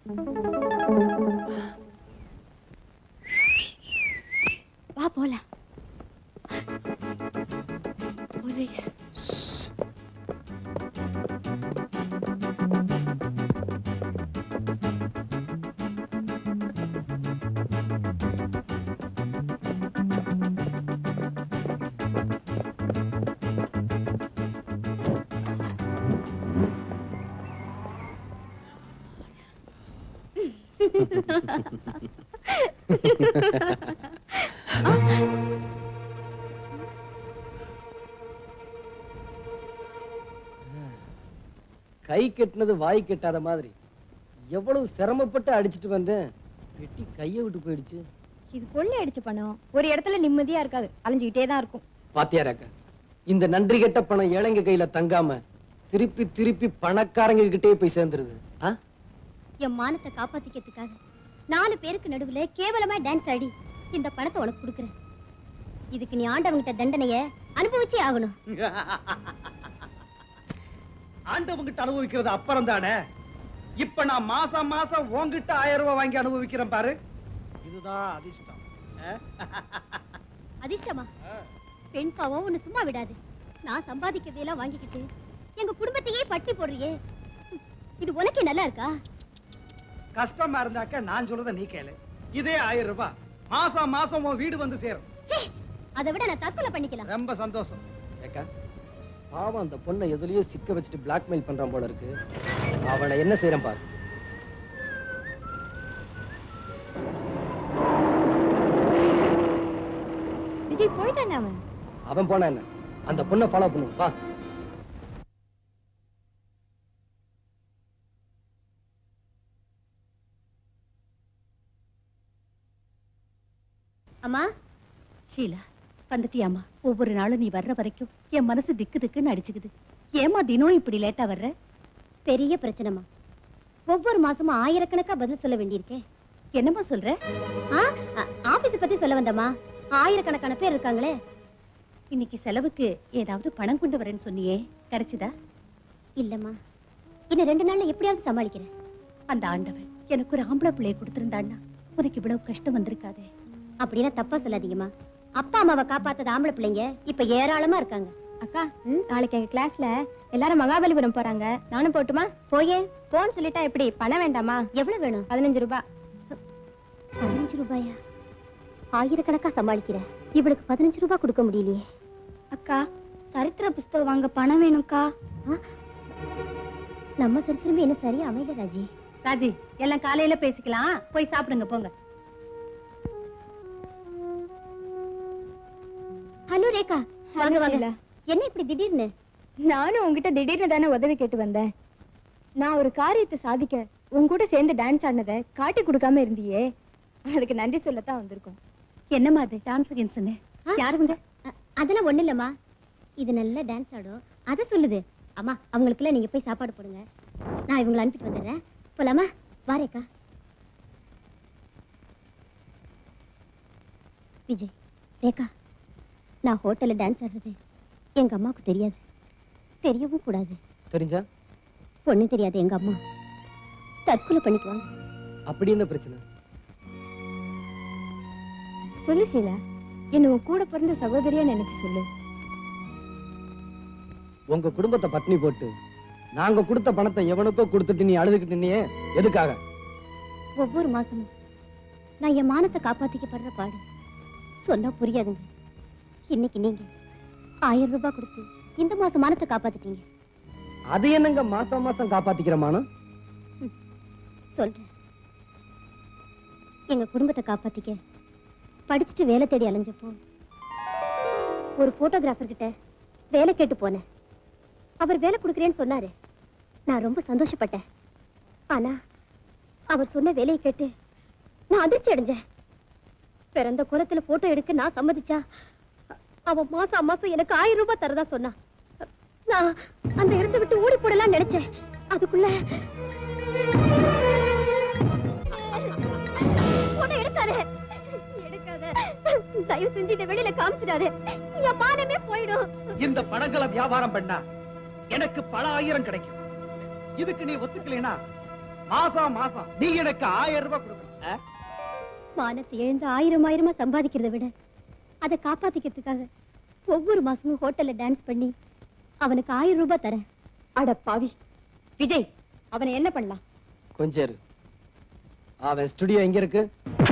வா போலாம் போலீஸ்
கை கெட்டினது வாய் கெட்டாத மாதிரி எவ்வளவு சிரமப்பட்டு அடிச்சிட்டு வந்தேன் பெட்டி கையை விட்டு போயிடுச்சு
இது கொள்ளை அடிச்ச பணம் ஒரு இடத்துல நிம்மதியா இருக்காது அலைஞ்சுக்கிட்டே தான் இருக்கும்
பாத்தியாராக்கா இந்த நன்றி கெட்ட பணம் ஏழைங்க கையில தங்காம திருப்பி திருப்பி பணக்காரங்க கிட்டே போய் சேர்ந்துருது ஆ?
என் மானத்தை காப்பாத்திக்கிறதுக்காக நாலு பேருக்கு நடுவுல கேவலமா டான்ஸ் ஆடி இந்த பணத்தை உனக்கு கொடுக்குறேன் இதுக்கு நீ ஆண்டவங்கிட்ட தண்டனைய அனுபவிச்சே ஆகணும்
ஆண்டவங்கிட்ட அனுபவிக்கிறது அப்புறம் தானே இப்ப நான் மாசம் மாசம் உன்கிட்ட ஆயிரம் ரூபாய் வாங்கி அனுபவிக்கிறேன் பாரு இதுதான் அதிர்ஷ்டம்
அதிர்ஷ்டமா பெண் பாவம் உன்னை சும்மா விடாது நான் சம்பாதிக்கிறதையெல்லாம் வாங்கிக்கிட்டு எங்க குடும்பத்தையே பட்டி போடுறியே இது உனக்கே நல்லா இருக்கா
கஷ்டமா இருந்தாக்க நான் சொல்றத நீ கேளு இதே ஆயிரம் ரூபாய் மாசம் மாசம் உன் வீடு வந்து சேரும்
ச்சே, அதை விட நான் தற்கொலை பண்ணிக்கலாம்
ரொம்ப சந்தோஷம்
ஏக்கா பாவம் அந்த பொண்ணை எதுலயோ சிக்க வச்சுட்டு பிளாக்மெயில் பண்றான் போல இருக்கு அவனை என்ன செய்யறேன் பாரு
விஜய் போயிட்டான் அவன்
அவன் போனா என்ன அந்த பொண்ணை ஃபாலோ பண்ணும் வா
அம்மா
ஷீலா வந்துட்டியாமா ஒவ்வொரு நாளும் நீ வர்ற வரைக்கும் என் மனசு திக்கு திக்குன்னு அடிச்சுக்குது ஏமா தினம் இப்படி லேட்டா வர்ற
பெரிய பிரச்சனைமா ஒவ்வொரு மாசமும் ஆயிரக்கணக்கா பதில் சொல்ல வேண்டியிருக்கே
என்னம்மா சொல்ற
ஆ ஆபீஸ் பத்தி சொல்ல வந்தம்மா ஆயிரக்கணக்கான பேர் இருக்காங்களே
இன்னைக்கு செலவுக்கு ஏதாவது பணம் கொண்டு வரேன்னு சொன்னியே கிடைச்சுதா
இல்லம்மா இன்னும் ரெண்டு நாள்ல எப்படியாவது சமாளிக்கிறேன்
அந்த ஆண்டவன் எனக்கு ஒரு ஆம்பளை பிள்ளைய கொடுத்திருந்தான்னா உனக்கு இவ்வளவு கஷ்டம் வந்திருக்காதே
அப்படின்னா தப்பா சொல்லாதீங்கம்மா அப்பா அம்மாவை காப்பாத்தத ஆம்பளை பிள்ளைங்க இப்ப ஏராளமா இருக்காங்க அக்கா நாளைக்கு எங்க கிளாஸ்ல எல்லாரும் மகாபலிபுரம் போறாங்க நானும் போட்டுமா போயே போன்னு சொல்லிட்டா எப்படி பணம் வேண்டாமா எவ்வளவு வேணும் பதினஞ்சு ரூபாய் பதினஞ்சு ரூபாயா ஆயிரக்கணக்கா சமாளிக்கிறேன் இவளுக்கு பதினஞ்சு ரூபாய் கொடுக்க முடியலையே அக்கா சரித்திர புஸ்தகம் வாங்க பணம் வேணும்க்கா ஆ? நம்ம சரித்திரமே என்ன சரியா அமையல ராஜி
ராஜி எல்லாம் காலையில பேசிக்கலாம் போய் சாப்பிடுங்க போங்க
ஹலோ ரேகா வாங்க வாங்க என்ன இப்படி திடீர்னு
நானும் உங்ககிட்ட திடீர்னு தானே உதவி கேட்டு வந்தேன் நான் ஒரு காரியத்தை சாதிக்க உன் கூட சேர்ந்து டான்ஸ் ஆடினதை காட்டி கொடுக்காம இருந்தியே அதுக்கு நன்றி சொல்லத்தான் வந்திருக்கோம்
என்னம்மா அது டான்ஸ் கின்ஸ்னு
யாருங்க அதெல்லாம் ஒண்ணு இல்லம்மா இது நல்ல டான்ஸ் ஆடும் அத சொல்லுது அம்மா அவங்களுக்குலாம் நீங்க போய் சாப்பாடு போடுங்க நான் இவங்களை அனுப்பிட்டு வந்துடுறேன் போலாமா வாரேக்கா விஜய் ரேகா நான் ஹோட்டல்ல டான்ஸ் ஆடுறது எங்க அம்மாவுக்கு தெரியாது தெரியவும் கூடாது
தெரிஞ்சா
பொண்ணு தெரியாது எங்க அம்மா தற்கொலை பண்ணிக்குவாங்க
அப்படி என்ன பிரச்சனை
சொல்லு ஷீலா என்ன உன் கூட பிறந்த சகோதரியா நினைச்சு சொல்லு
உங்க குடும்பத்தை பட்னி போட்டு நாங்க கொடுத்த பணத்தை எவனுக்கோ கொடுத்துட்டு நீ அழுதுகிட்டு நின்னியே எதுக்காக
ஒவ்வொரு மாசமும் நான் என் மானத்தை காப்பாத்திக்கப்படுற பாடு சொன்னா புரியாதுங்க இன்னைக்கு நீங்க ஆயிரம் ரூபாய் கொடுத்து இந்த மாசம் மானத்தை காப்பாத்திட்டீங்க
அது என்னங்க மாசம் மாசம் காப்பாத்திக்கிற மானம்
சொல்றேன் எங்க குடும்பத்தை காப்பாத்திக்க படிச்சுட்டு வேலை தேடி அலைஞ்சப்போ ஒரு போட்டோகிராஃபர் கிட்ட வேலை கேட்டு போனேன் அவர் வேலை கொடுக்குறேன்னு சொன்னாரு நான் ரொம்ப சந்தோஷப்பட்டேன் ஆனா அவர் சொன்ன வேலையை கேட்டு நான் அதிர்ச்சி அடைஞ்சேன் பிறந்த குலத்துல போட்டோ எடுக்க நான் சம்மதிச்சா அ- அவன் மாசம் மாசம் எனக்கு ஆயிரம் ரூபாய் தரதா சொன்னான் நான் அந்த இடத்தை விட்டு ஓடி போடலாம் நினைச்சேன் அதுக்குள்ள போட்டோ எடுக்காத எடுக்காத தயவு செஞ்சு இதை வெளியில காமிச்சிடாத என் மானமே போயிடும்
இந்த படங்களை வியாபாரம் பண்ணா எனக்கு பல ஆயிரம் கிடைக்கும் இதுக்கு நீ ஒத்துக்கலைனா மாசம் மாசம் நீ எனக்கு ஆயிரம் ரூபாய் கொடுக்கணும் ஆ?
மானத்தை இழந்து ஆயிரம் ஆயிரமா சம்பாதிக்கிறத விட அதை காப்பாத்திக்கிறதுக்காக ஒவ்வொரு மாசமும் ஹோட்டல்ல டான்ஸ் பண்ணி அவனுக்கு ஆயிரம் ரூபாய் தரேன்
அட பாவி விஜய் அவனை என்ன பண்ணலாம்
கொஞ்சம் இரு. அவன் ஸ்டுடியோ எங்க இருக்கு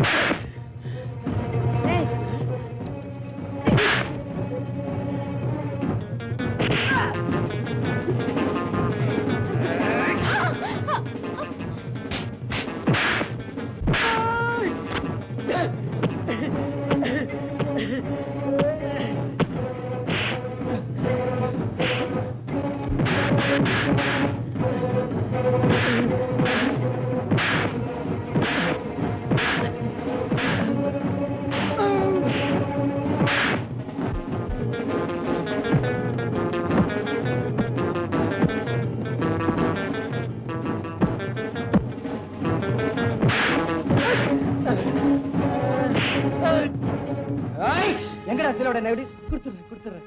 ஏய், எங்கடா சிலோட நெவடி கொடுத்துறேன் கொடுத்துறேன்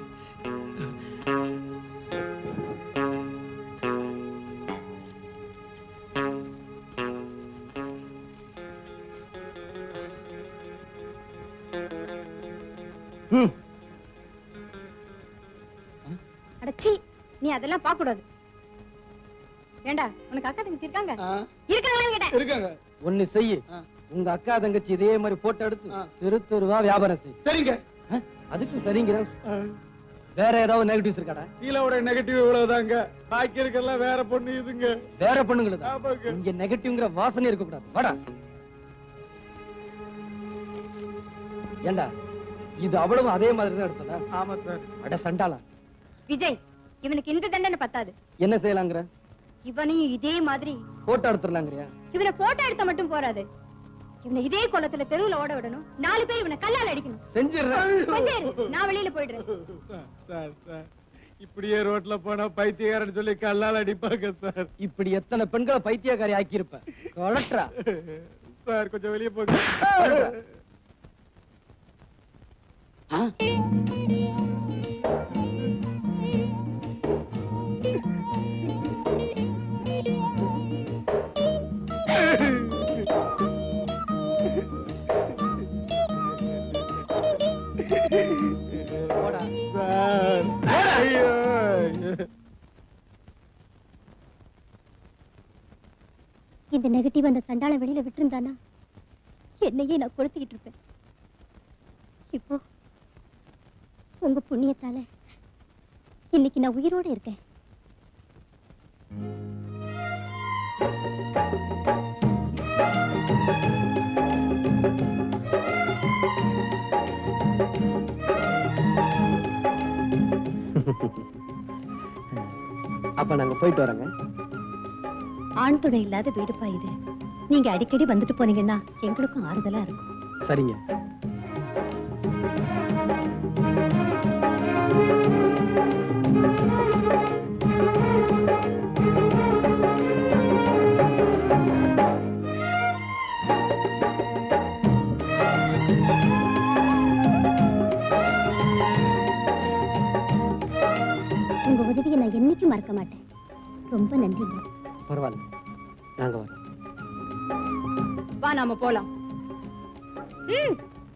ம்
அடச்சி நீ அதெல்லாம் பார்க்க கூடாது ஏண்டா உனக்கு அக்கா தங்கச்சி இருக்காங்க இருக்காங்களான்னு கேட்டேன்
இருக்காங்க ஒண்ணு செய்யு உங்க அக்கா தங்கச்சி இதே மாதிரி போட்டோ எடுத்து தெரு தெருவா வியாபாரம் செய்
சரிங்க
ஆ, அதுக்கு சரிங்கிற வேற ஏதாவது நெகட்டிவ்ஸ் இருக்காடா
சீலாவோட நெகட்டிவ் இவ்வளவுதாங்க பாக்கி இருக்கெல்லாம் வேற பொண்ணு இதுங்க
வேற பொண்ணுங்களுக்கு
ஆமாங்க.
இங்க நெகட்டிவ்ங்கிற வாசனை இருக்க கூடாது வாடா ஏண்டா இது அவ்வளவு அதே மாதிரி தான் எடுத்ததா
ஆமா சார்
அட சண்டாளா
விஜய் இவனுக்கு இந்த தண்டனை பத்தாது
என்ன செய்யலாங்கிற
இவனையும் இதே மாதிரி
போட்டோ எடுத்துடலாங்கிறியா
இவனை போட்டோ எடுத்த மட்டும் போறாது இவனை இதே குளத்துல தெருவுல ஓட விடணும் நாலு பேர் இவனை கல்லால் அடிக்கணும்
செஞ்சிடுறேன்
கொஞ்சம் இரு, நான் வெளியில போயிடுறேன்
சார் சார் இப்படியே ரோட்ல போனா பைத்தியக்காரன் சொல்லி கல்லால் அடிப்பாங்க சார்
இப்படி எத்தனை பெண்களை பைத்தியக்காரி ஆக்கி இருப்ப கொலட்ரா
சார் கொஞ்சம் வெளியே போங்க
போடா
சார் ஐயோ
இந்த நெகட்டிவ் அந்த சண்டாள வெளியில விட்டுருந்தானா என்னையே நான் கொளுத்திக்கிட்டு இருப்பேன் இப்போ உங்க புண்ணியத்தால இன்னைக்கு நான் உயிரோட இருக்கேன்
அப்ப நாங்க போயிட்டு வரோங்க
ஆண் துணை இல்லாத வீடுப்பா இது நீங்க அடிக்கடி வந்துட்டு போனீங்கன்னா எங்களுக்கும் ஆறுதலா இருக்கும்
சரிங்க
உங்க உதவியை நான் என்னைக்கும் மறக்க மாட்டேன் ரொம்ப நன்றிங்க
பரவாயில்ல நாங்க வரோம்
வா நாம போலாம் ம்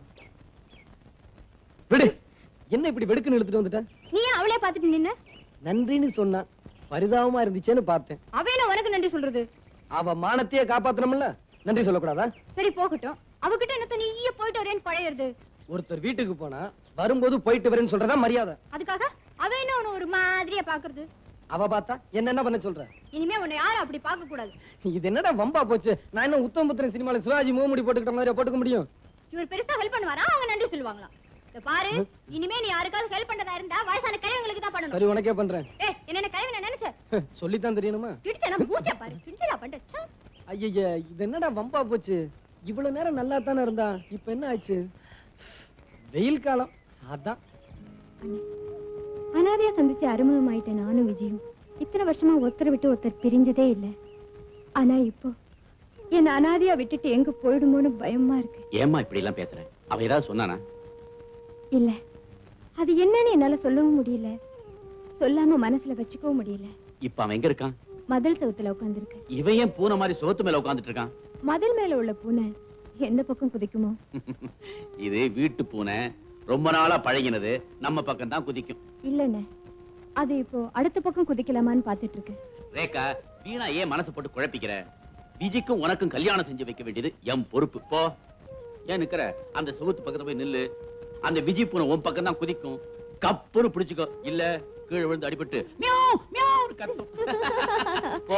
விடு என்ன இப்படி வெடுக்குன்னு இழுத்துட்டு வந்துட்ட
நீ ஏன் அவளே பாத்துட்டு நின்ன
நன்றின்னு சொன்னா பரிதாபமா இருந்துச்சேன்னு பார்த்தேன்
அவன் உனக்கு நன்றி சொல்றது
அவ மானத்தையே காப்பாத்தணும்ல நன்றி சொல்லக்கூடாதா
சரி போகட்டும் அவகிட்ட என்னத்த நீயே போயிட்டு வரேன்னு பழையிறது
ஒருத்தர் வீட்டுக்கு போனா வரும்போது போயிட்டு வரேன்னு சொல்றதா மரியாதை
அதுக்காக அவன் என்ன உன்னை ஒரு மாதிரியா பாக்குறது
அவ பார்த்தா என்ன என்ன பண்ண சொல்ற
இனிமே உன்னை யாரும் அப்படி பார்க்க கூடாது
இது என்னடா வம்பா போச்சு நான் என்ன உத்தமபுத்திரன் சினிமால சிவாஜி முகமுடி போட்டுக்கிட்ட மாதிரி போட்டுக்க முடியும்
இவர் பெருசா ஹெல்ப் பண்ணுவாரா அவங்க நன்றி சொல்லுவாங்களாம் இத பாரு இனிமே நீ யாருக்காவது ஹெல்ப் பண்றதா இருந்தா வயசான கிழவங்களுக்கு தான் பண்ணணும்
சரி உனக்கே பண்றேன்
ஏ என்னென்ன கிழவி நான் நினைச்ச
சொல்லித்தான் தெரியணுமா
கிடிச்சா நான் பூச்சா பாரு கிடிச்சா பண்ற ச்சே.
ஐய இது என்னடா வம்பா போச்சு இவ்வளவு நேரம் நல்லா தானே இருந்தா இப்ப என்ன ஆச்சு வெயில் காலம் அதான்
அனாதையா சந்திச்சு அறிமுகம் ஆயிட்டேன் நானும் விஜயும் இத்தனை வருஷமா ஒருத்தரை விட்டு ஒருத்தர் பிரிஞ்சதே இல்ல ஆனா இப்போ என்ன அனாதையா விட்டுட்டு எங்க போயிடுமோன்னு பயமா இருக்கு
ஏம்மா இப்படி எல்லாம் பேசுற அவ ஏதாவது சொன்னானா
இல்ல அது என்னன்னு என்னால சொல்லவும் முடியல சொல்லாம மனசுல வச்சுக்கவும் முடியல
இப்ப அவன் எங்க இருக்கான்
மதில் சவுத்துல உட்காந்துருக்கு
இவன் ஏன் பூனை மாதிரி சுவத்து மேல உட்கார்ந்துட்டு இருக்கான்
மதில் மேல உள்ள பூனை எந்த பக்கம் குதிக்குமோ
இது வீட்டு பூனை ரொம்ப நாளா பழகினது நம்ம பக்கம் தான் குதிக்கும்
இல்லண்ணே அது இப்போ அடுத்த பக்கம் குதிக்கலாமான்னு பாத்துட்டு இருக்கு
ரேகா வீணா ஏன் மனசு போட்டு குழப்பிக்கிற விஜய்க்கும் உனக்கும் கல்யாணம் செஞ்சு வைக்க வேண்டியது என் பொறுப்பு போ ஏன் நிக்கிற அந்த சுகத்து பக்கத்துல போய் நில்லு அந்த விஜய் பூனை உன் பக்கம் தான் குதிக்கும் கப்புன்னு பிடிச்சுக்கோ இல்ல கீழே விழுந்து அடிபட்டு மியாவ், மியாவ்னு கத்தும் போ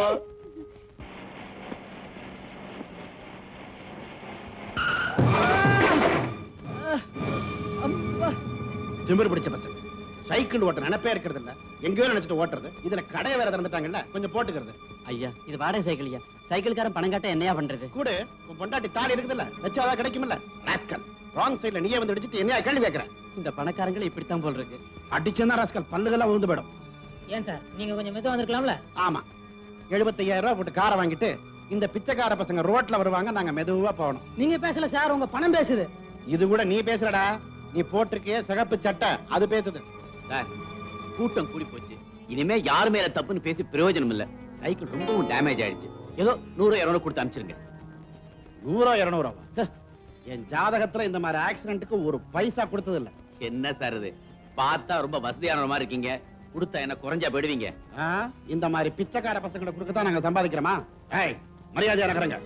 திமிரு பிடிச்ச பசங்க சைக்கிள் ஓட்ட நினைப்பே இருக்கிறது இல்ல எங்கேயோ நினைச்சிட்டு ஓட்டுறது இதுல கடையை வேற திறந்துட்டாங்கல்ல கொஞ்சம் போட்டுக்கிறது
ஐயா இது வாடகை சைக்கிள் ஐயா சைக்கிள்காரன் பணம் காட்ட என்னையா பண்றது
கூட உன் பொண்டாட்டி தாலி இருக்குதுல்ல வச்சாதான் கிடைக்கும்ல ராஸ்கல் ராங் சைடுல நீயே வந்து அடிச்சிட்டு என்னையா கேள்வி கேட்கற
இந்த பணக்காரங்களை இப்படித்தான் போல் இருக்கு
அடிச்சேன்னா ராஸ்கல் பல்லுகள்லாம் விழுந்து போயிடும்
ஏன் சார் நீங்க கொஞ்சம் மெதுவா வந்திருக்கலாம்ல
ஆமா எழுபத்தையாயிரம் ரூபாய் போட்டு காரை வாங்கிட்டு இந்த பிச்சைக்கார பசங்க ரோட்ல வருவாங்க நாங்க மெதுவா போகணும்
நீங்க பேசல சார் உங்க பணம் பேசுது
இது கூட நீ பேசுறடா நீ போட்டிருக்கிய சிகப்பு சட்டை அது பேசுது
சார், கூட்டம் கூடி போச்சு இனிமே யார் மேல தப்புன்னு பேசி பிரயோஜனம் இல்ல சைக்கிள் ரொம்பவும் டேமேஜ் ஆயிடுச்சு ஏதோ நூறு இருநூறு கொடுத்து அனுப்பிச்சிருங்க
நூறோ இருநூறாவா ச்சே, என் ஜாதகத்துல இந்த மாதிரி ஆக்சிடென்ட்டுக்கு ஒரு பைசா கொடுத்தது இல்ல
என்ன சார் இது பார்த்தா ரொம்ப வசதியான மாதிரி இருக்கீங்க கொடுத்தா என்ன குறைஞ்சா போயிடுவீங்க
ஆ? இந்த மாதிரி பிச்சைக்கார பசங்களை கொடுக்க தான் நாங்க சம்பாதிக்கிறோமா ஏய் மரியாதையா நகருங்க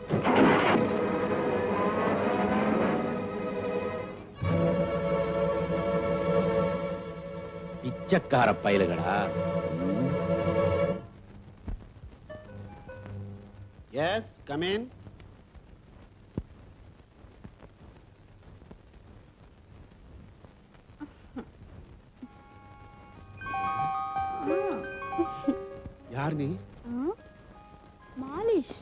பிச்சைக்கார பயலுகளா
எஸ் கமேன் யார் நீ
மாலிஷ்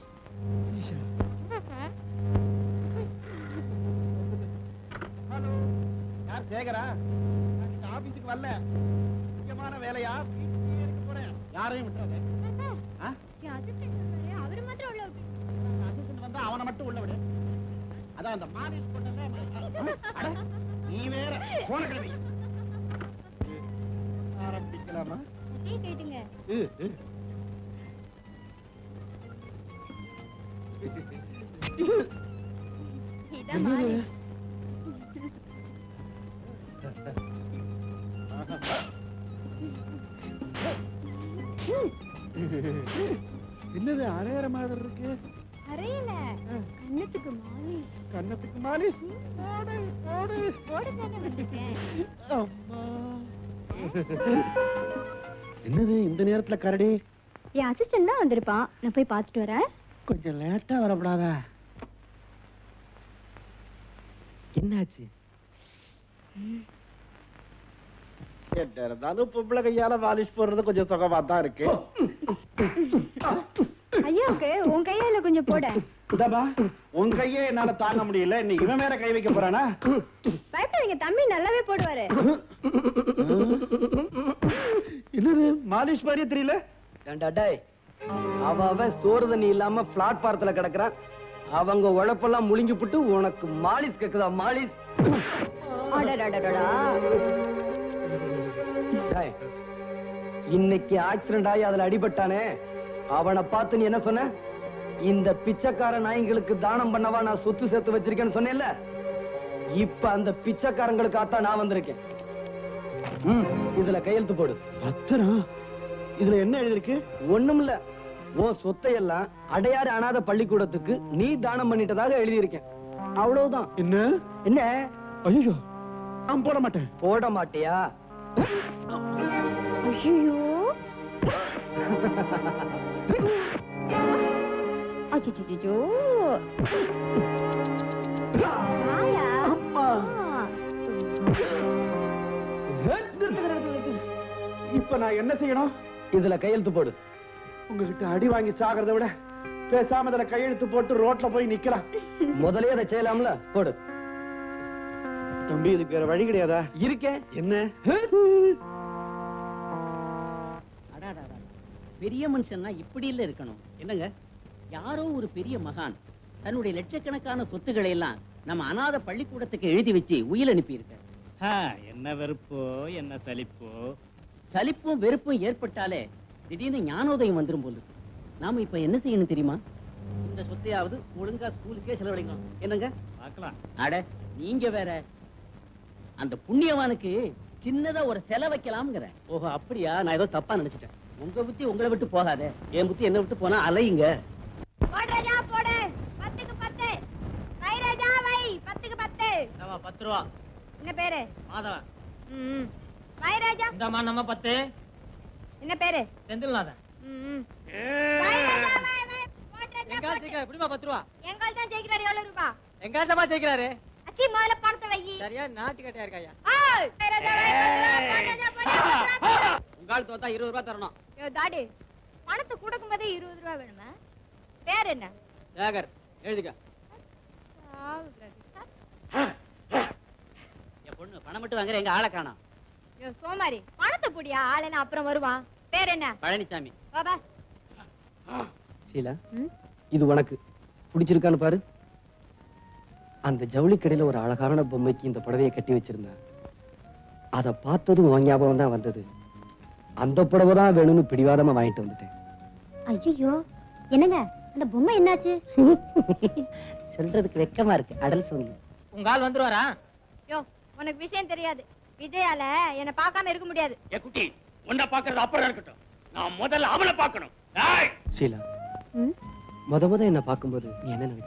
யார் சேகரா நான் இந்த ஆபீஸுக்கு வரல முக்கியமான வேலையா வீட்டுக்கே இருக்க போறேன் யாரையும் விட்டுறாதே ஆ?
அவரு மாத்திரம் உள்ள
அசிஸ்டன்ட் வந்தா அவனை மட்டும் உள்ள விடு அதான் அந்த மாலிஷ் பண்ணல அட, நீ வேற போன கிழமை ஆரம்பிக்கலாமா
கேட்டுங்க
உ, உ.
இதான் மாலிஷ்
என்னது அரையற மாதிரி இருக்கு
அறையல கண்ணத்துக்கு மாலிஷ்
கன்னத்துக்கு மாலிஷ் போடு போடு
போட தானே வந்துட்டேன்
அம்மா என்னது இந்த நேரத்துல கரடி
என் அசிஸ்டன்ட் தான் வந்திருப்பான் நான் போய் பார்த்துட்டு வரேன்
கொஞ்சம் லேட்டா வரப்படாதா
என்னாச்சு
என்ன இருந்தாலும் பொம்பளை கையால பாலிஷ் போடுறது கொஞ்சம் சுகமா தான் இருக்கு
ஐயாவுக்கு உன் கையால கொஞ்சம் போட
இதாப்பா உன் கையே என்னால தாங்க முடியல நீ இவன் மேல கை வைக்க போறானா
பயப்படாதீங்க தம்பி நல்லாவே போடுவாரு
என்னது மாலிஷ் மாதிரியே தெரியல
ஏண்டா டேய் அவ அவன் சோறு தண்ணி இல்லாம பிளாட்பாரத்துல கிடக்குறான் அவங்க உழைப்பெல்லாம் முழுங்கி புட்டு உனக்கு மாலிஸ் கேக்குதா மாலிஸ்
அடடடடடா
டேய், இன்னைக்கு ஆக்சிடென்ட் ஆகி அதுல அடிபட்டானே அவனை பார்த்து நீ என்ன சொன்ன இந்த பிச்சைக்கார நாய்களுக்கு தானம் பண்ணவா நான் சொத்து சேர்த்து வச்சிருக்கேன்னு சொன்னேன்ல இப்ப அந்த பிச்சைக்காரங்களுக்காகத்தான் நான் வந்திருக்கேன் ம், இதுல கையெழுத்து போடு
பத்திரம் இதுல என்ன எழுதிருக்கு
ஒண்ணுமில்ல உன் சொத்தையெல்லாம் அடையாறு அனாதை பள்ளிக்கூடத்துக்கு நீ தானம் பண்ணிட்டதாக எழுதியிருக்கேன் அவ்வளவுதான்
என்ன
என்ன
ஐயோ நான் போட மாட்டேன்
போட மாட்டியா
ஐயோ அச்சோ
அம்மா இப்ப நான் என்ன செய்யணும்
இதுல கையெழுத்து போடு
உங்ககிட்ட அடி வாங்கி சாகிறத விட பேசாம இதுல கையெழுத்து போட்டு ரோட்ல போய் நிக்கலாம்
முதலே அதை செய்யலாம்ல போடு
தம்பி இதுக்கு வேற வழி கிடையாதா
இருக்கேன்
என்ன
அடாடாடா. பெரிய மனுஷன்னா இப்படி இல்ல இருக்கணும் என்னங்க யாரோ ஒரு பெரிய மகான் தன்னுடைய லட்சக்கணக்கான சொத்துக்களை எல்லாம் நம்ம அனாதை பள்ளிக்கூடத்துக்கு எழுதி வச்சு உயில் அனுப்பி
என்ன வெறுப்போ என்ன சலிப்போ
சலிப்பும் வெறுப்பும் ஏற்பட்டாலே திடீர்னு ஞானோதயம் வந்துரும் போல இருக்கு. நாம இப்ப என்ன செய்யணும் தெரியுமா இந்த சொத்தையாவது ஒழுங்கா ஸ்கூலுக்கே செலவழிக்கணும் என்னங்க
பார்க்கலாம்
அட நீங்க வேற அந்த புண்ணியவானுக்கு சின்னதா ஒரு செல வைக்கலாம்ங்கிற
ஓஹோ அப்படியா நான் ஏதோ தப்பா நினைச்சிட்டேன்
உங்க புத்தி உங்களை விட்டு போகாதே என் புத்தி என்ன விட்டு போனா அலையுங்க
போடுறதா போடு பத்துக்கு பத்து வை ராஜா வை பத்துக்கு பத்து
பத்து ரூபா
என்ன பேரு
மாதவன்
ம் வை ராஜா
இந்தாம்மா நம்ம பத்து
என்ன பேரு
செந்தில்நாதன்
ம் வை ராஜா வை வை போடு ராஜா
எங்கால் ஜெயிக்க எப்படிமா பத்து ரூபா
எங்கால் தான் ஜெயிக்கிறாரு எவ்வளவு ரூபா
எங்கால் தான் ஜெயிக்கிறாரு
அச்சி முதல்ல பணத்தை வை
சரியா நாட்டு கட்டியா இருக்காயா
ஏய் வை ராஜா வை பத்து ரூபா, போடு ராஜா, போடு, பத்து ரூபா.
உங்கால் தோத்தா இருபது ரூபாய் தரணும்
யோ தாடி பணத்தை கொடுக்கும் போதே இருபது ரூபா வேணுமா பேர் என்ன
சேகர் எழுதிக்க என் பொண்ணு பணம் மட்டும் வாங்குற எங்க ஆளை காணோம்
யோ சோமாரி பணத்தை புடியா ஆளன அப்புறம் வருவான் பேர் என்ன
பழனிசாமி
பாபா
சீலா
ம்?
இது உனக்கு பிடிச்சிருக்கான்னு பாரு அந்த ஜவுளி கடையில ஒரு அழகான பொம்மைக்கு இந்த புடவையை கட்டி வச்சிருந்தேன் அதை பார்த்ததும் உன் ஞாபகம் தான் வந்தது அந்த புடவை தான் வேணும்னு பிடிவாதமா வாங்கிட்டு வந்துட்டேன்
ஐயோ என்னங்க அந்த பொம்மை என்னாச்சு
சொல்றதுக்கு வெக்கமா இருக்கு அடல் சொல்லு
உங்க ஆள் வந்துருவாரா
யோ உனக்கு விஷயம் தெரியாது விஜயால என்ன பார்க்காம இருக்க முடியாது
ஏ குட்டி உன்னை பாக்குறது அப்புறம் இருக்கட்டும் நான் முதல்ல அவளை பார்க்கணும் ஏய்!
ஷீலா
ம்?
முத முத என்ன பார்க்கும்போது நீ என்ன நினைச்ச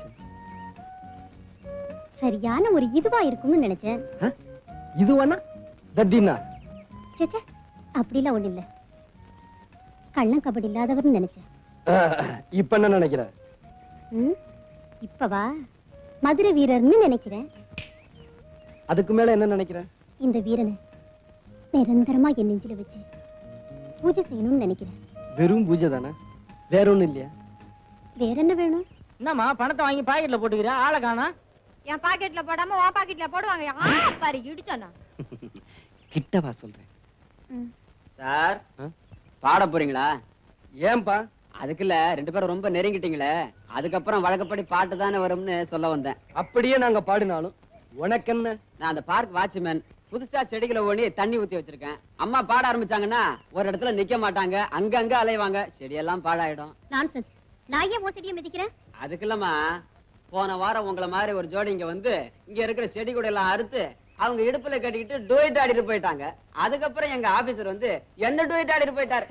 சரியான ஒரு இதுவா இருக்கும்னு நினைச்சேன்
இதுவானா தத்தினா
சேச்சே அப்படிலாம் ஒண்ணு இல்ல கள்ளம் கபடி இல்லாதவர்னு நினைச்சேன்
இப்ப என்ன நினைக்கிற
ம்? இப்பவா மதுரை வீரர்னு நினைக்கிறேன்
அதுக்கு மேல என்ன நினைக்கிற
இந்த வீரனை நிரந்தரமா என் நெஞ்சில வச்சு பூஜை செய்யணும்னு நினைக்கிறேன்
வெறும் பூஜை தானே வேற ஒண்ணும் இல்லையா
வேற என்ன வேணும்
என்னம்மா பணத்தை வாங்கி பாக்கெட்ல போட்டுக்கிற ஆளை காணா
என் பாக்கெட்ல போடாம உன் பாக்கெட்ல போடுவாங்க ஆ, பாரு இடிச்சானா
கிட்டவா சொல்றேன்
சார்
ஆ?
பாட போறீங்களா
ஏன்பா
அதுக்குல்ல ரெண்டு பேரும் ரொம்ப நெருங்கிட்டீங்களே அதுக்கப்புறம் வழக்கப்படி பாட்டு தானே வரும்னு சொல்ல வந்தேன்
அப்படியே நாங்க பாடினாலும் உனக்கு என்ன
நான் அந்த பார்க் வாட்ச்மேன் புதுசா செடிகளை ஓடி தண்ணி ஊத்தி வச்சிருக்கேன் அம்மா பாட ஆரம்பிச்சாங்கன்னா ஒரு இடத்துல நிக்க மாட்டாங்க அங்கங்க அலைவாங்க செடியெல்லாம் பாழாயிடும்
நான்சென்ஸ் நான் ஏன் உன் செடியை மிதிக்கிறேன்
அதுக்கு இல்லம்மா போன வாரம் உங்களை மாதிரி ஒரு ஜோடி இங்க வந்து இங்க இருக்கிற செடி கூட எல்லாம் அறுத்து அவங்க இடுப்புல கட்டிக்கிட்டு டூயிட் ஆடிட்டு போயிட்டாங்க அதுக்கப்புறம் எங்க ஆபீசர் வந்து என்ன டூயிட் ஆடிட்டு போயிட்டாரு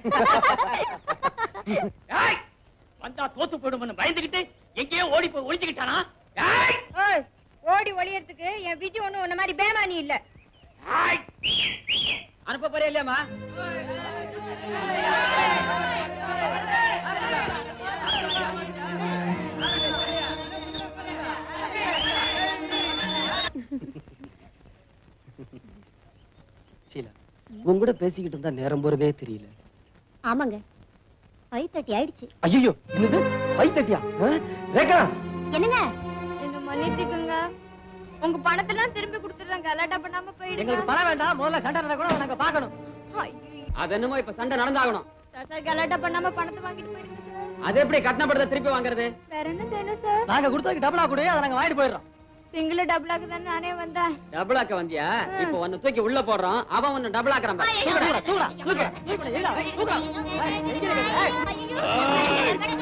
ஏய்! வந்தா தோத்து போயிடும்னு பயந்துகிட்டு எங்கேயோ ஓடி போய் ஒளிஞ்சுக்கிட்டானா ஏய்!
ஓய் ஓடி ஒளியறதுக்கு என் விஜி ஒண்ணு உன்ன மாதிரி பேமானி இல்ல
ஏய்!
அனுப்ப போறியா இல்லையாம்மா
ஷீலா உன் கூட பேசிக்கிட்டு இருந்தா நேரம் போறதே தெரியல
ஆமாங்க ஃபைவ் தேர்ட்டி ஆயிடுச்சு
ஐயோ என்னது பை தட்டியா ரேகா
என்னங்க
என்ன மன்னிச்சுக்குங்க உங்க பணத்தெல்லாம் திரும்பி கொடுத்துடுறேன் கலாட்டா பண்ணாம போயிடுங்க
எங்களுக்கு பணம் வேண்டாம் முதல்ல சண்டை நடந்தா கூட நாங்க பாக்கணும்
ஐயோ,
அது என்னமோ இப்ப சண்டை நடந்தாகணும்
சார், சார் கலாட்டா பண்ணாம பணத்தை வாங்கிட்டு போயிடுங்க சார்
அது எப்படி கட்டணப்படுத்த திருப்பி வாங்குறது
வேற என்ன வேணும் சார்
நாங்க கொடுத்ததுக்கு டபுளா கொடு அதை நாங்க வாங்கிட்டு போயிடுறோம்
சிங்கிள் டபுளாக்கு தான் நானே வந்தேன்
டபுளாக்க வந்தியா இப்ப ஒன்னு தூக்கி உள்ள போடுறோம் அவன் ஒன்னு டபுள் ஆக்குறான் பாரு. தூக்குடா, தூக்குடா, தூக்குடா, தூக்குடா, இல்ல, தூக்குடா. ஏய், எங்க இருக்கு? ஏய்.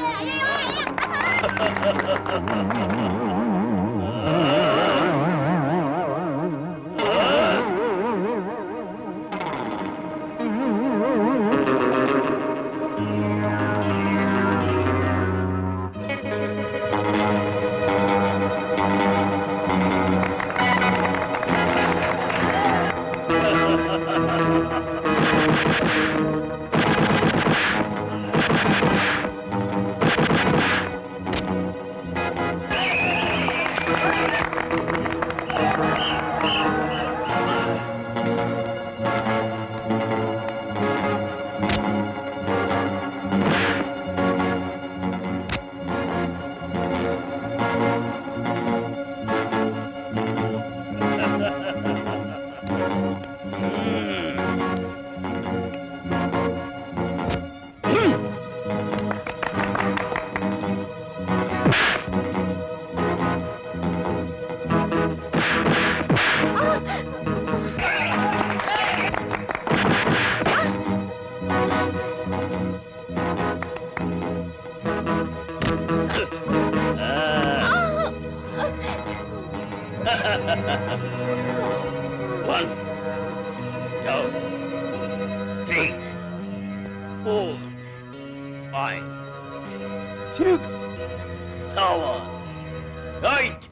One, two, three, four, five, six, seven, eight,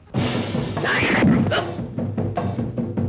nine.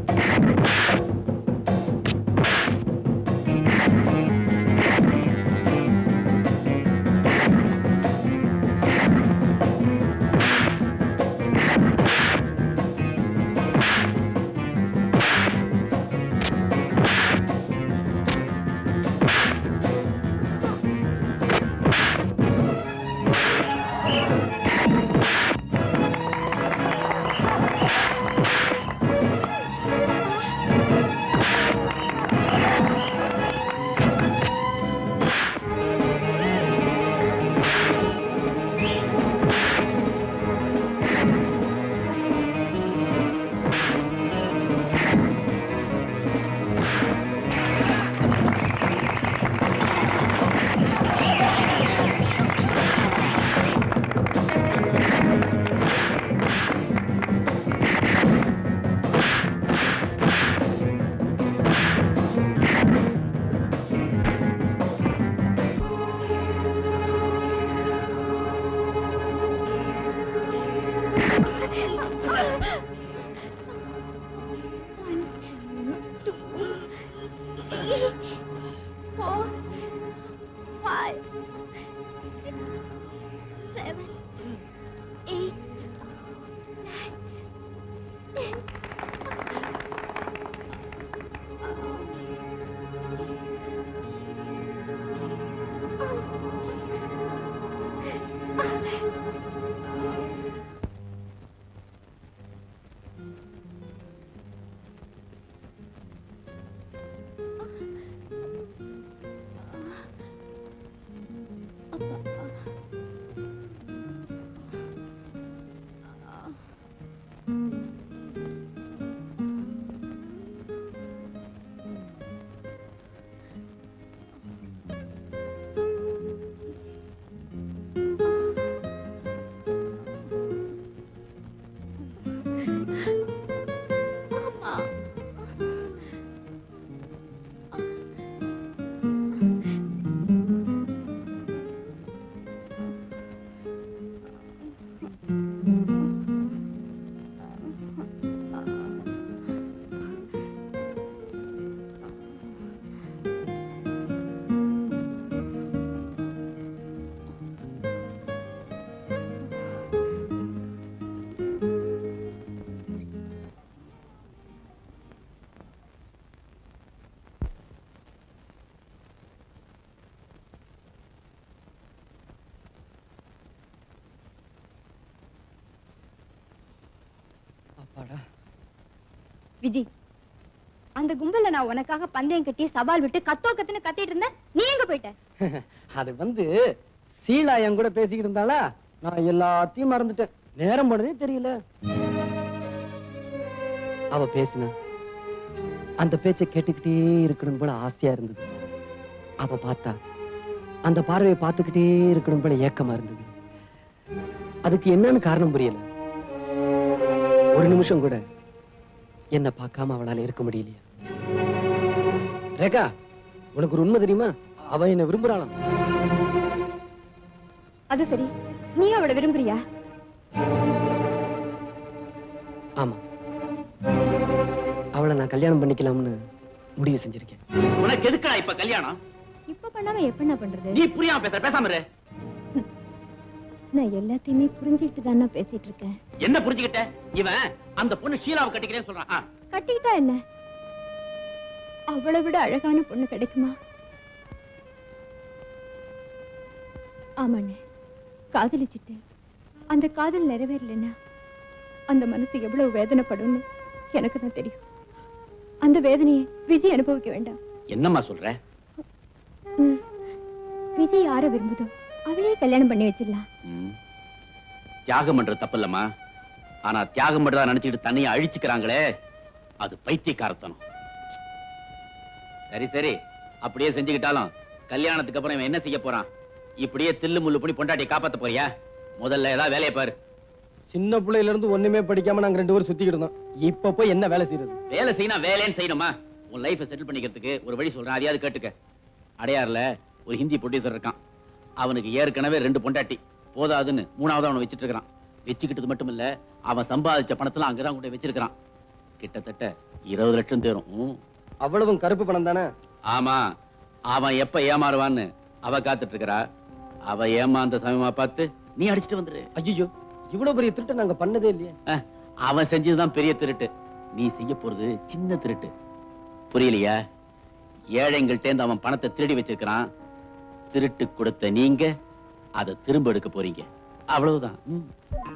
four, five, six, seven, eight, nine, ten.
அப்பாடா
விஜி அந்த கும்பல்ல நான் உனக்காக பந்தயம் கட்டி சவால் விட்டு கத்தோ கத்துன்னு கத்திட்டு இருந்தேன் நீ எங்க போயிட்ட
அது வந்து சீலா என் கூட பேசிக்கிட்டு இருந்தாளா நான் எல்லாத்தையும் மறந்துட்டேன் நேரம் போனதே தெரியல அவ பேசினா அந்த பேச்சை கேட்டுக்கிட்டே இருக்கணும் போல ஆசையா இருந்தது அவ பார்த்தா அந்த பார்வையை பார்த்துக்கிட்டே இருக்கணும் போல ஏக்கமா இருந்தது அதுக்கு என்னன்னு காரணம் புரியல ஒரு நிமிஷம் கூட என்ன பார்க்காம அவளால இருக்க முடியலையா ரேகா உனக்கு ஒரு உண்மை தெரியுமா அவ என்ன விரும்புறாளாம்
அது சரி நீ அவளை விரும்புறியா
ஆமா அவளை நான் கல்யாணம் பண்ணிக்கலாம்னு முடிவு செஞ்சிருக்கேன்
உனக்கு எதுக்குடா இப்ப கல்யாணம்
இப்ப பண்ணாம எப்ப பண்றது
நீ புரியாம பேசுற பேசாம இரு
நான் எல்லாத்தையுமே புரிஞ்சுக்கிட்டு தானே பேசிட்டு இருக்கேன்
என்ன புரிஞ்சுக்கிட்ட இவன் அந்த பொண்ணு ஷீலாவை கட்டிக்கிறேன்னு சொல்றான் ஆ.
கட்டிக்கிட்டா என்ன அவளை விட அழகான பொண்ணு கிடைக்குமா ஆமாண்ணே காதலிச்சிட்டு அந்த காதல் நிறைவேறலைன்னா அந்த மனசு எவ்வளவு வேதனைப்படும்னு எனக்கு தான் தெரியும் அந்த வேதனையை விஜய் அனுபவிக்க வேண்டாம்
என்னம்மா சொல்ற
ம். விஜய் யாரை விரும்புதோ அவளையே கல்யாணம் பண்ணி வச்சிடலாம்
ம். தியாகம் பண்றது தப்பு இல்லம்மா ஆனா தியாகம் பண்றதா நினைச்சுக்கிட்டு தன்னைய அழிச்சுக்கிறாங்களே அது பைத்தியக்காரத்தனம் சரி சரி அப்படியே செஞ்சுக்கிட்டாலும் கல்யாணத்துக்கு அப்புறம் இவன் என்ன செய்ய போறான் இப்படியே தில்லு முள்ளு பண்ணி பொண்டாட்டியை காப்பாத்த போறியா முதல்ல ஏதாவது வேலையை பாரு
சின்ன பிள்ளையில இருந்து ஒண்ணுமே படிக்காம நாங்க ரெண்டு பேரும் சுத்திக்கிட்டு இருந்தோம் இப்ப போய் என்ன வேலை செய்யறது
வேலை செய்யணும் வேலைன்னு செய்யணுமா உன் லைஃபை செட்டில் பண்ணிக்கிறதுக்கு ஒரு வழி சொல்றேன் அதையாவது கேட்டுக்க அடையாறுல ஒரு ஹிந்தி ப்ரொடியூசர் இருக்கான் அவனுக்கு ஏற்கனவே ரெண்டு பொண்டாட்டி போதாதுன்னு மூணாவது அவனை வச்சிட்டு இருக்கிறான் வச்சுக்கிட்டது மட்டும் இல்ல அவன் சம்பாதிச்ச பணத்துல அங்கதான் கொண்டு போய் வச்சிருக்கிறான் கிட்டத்தட்ட இருபது லட்சம் தேரும் ம்.
அவ்வளவும் கருப்பு பணம் தானே
ஆமா அவன் எப்ப ஏமாறுவான்னு அவ காத்துட்டு இருக்கிறா அவ ஏமாந்த சமயமா பார்த்து நீ அடிச்சிட்டு வந்துரு
ஐயோ இவ்வளவு பெரிய திருட்டு நாங்க பண்ணதே இல்லையே
அஹ், அவன் செஞ்சதுதான் பெரிய திருட்டு நீ செய்ய போறது சின்ன திருட்டு புரியலையா ஏழைங்கள்ட்ட அவன் பணத்தை திருடி வச்சிருக்கிறான் திருட்டு கொடுத்த நீங்க அதை திரும்ப எடுக்க போறீங்க அவ்வளவுதான் ம்.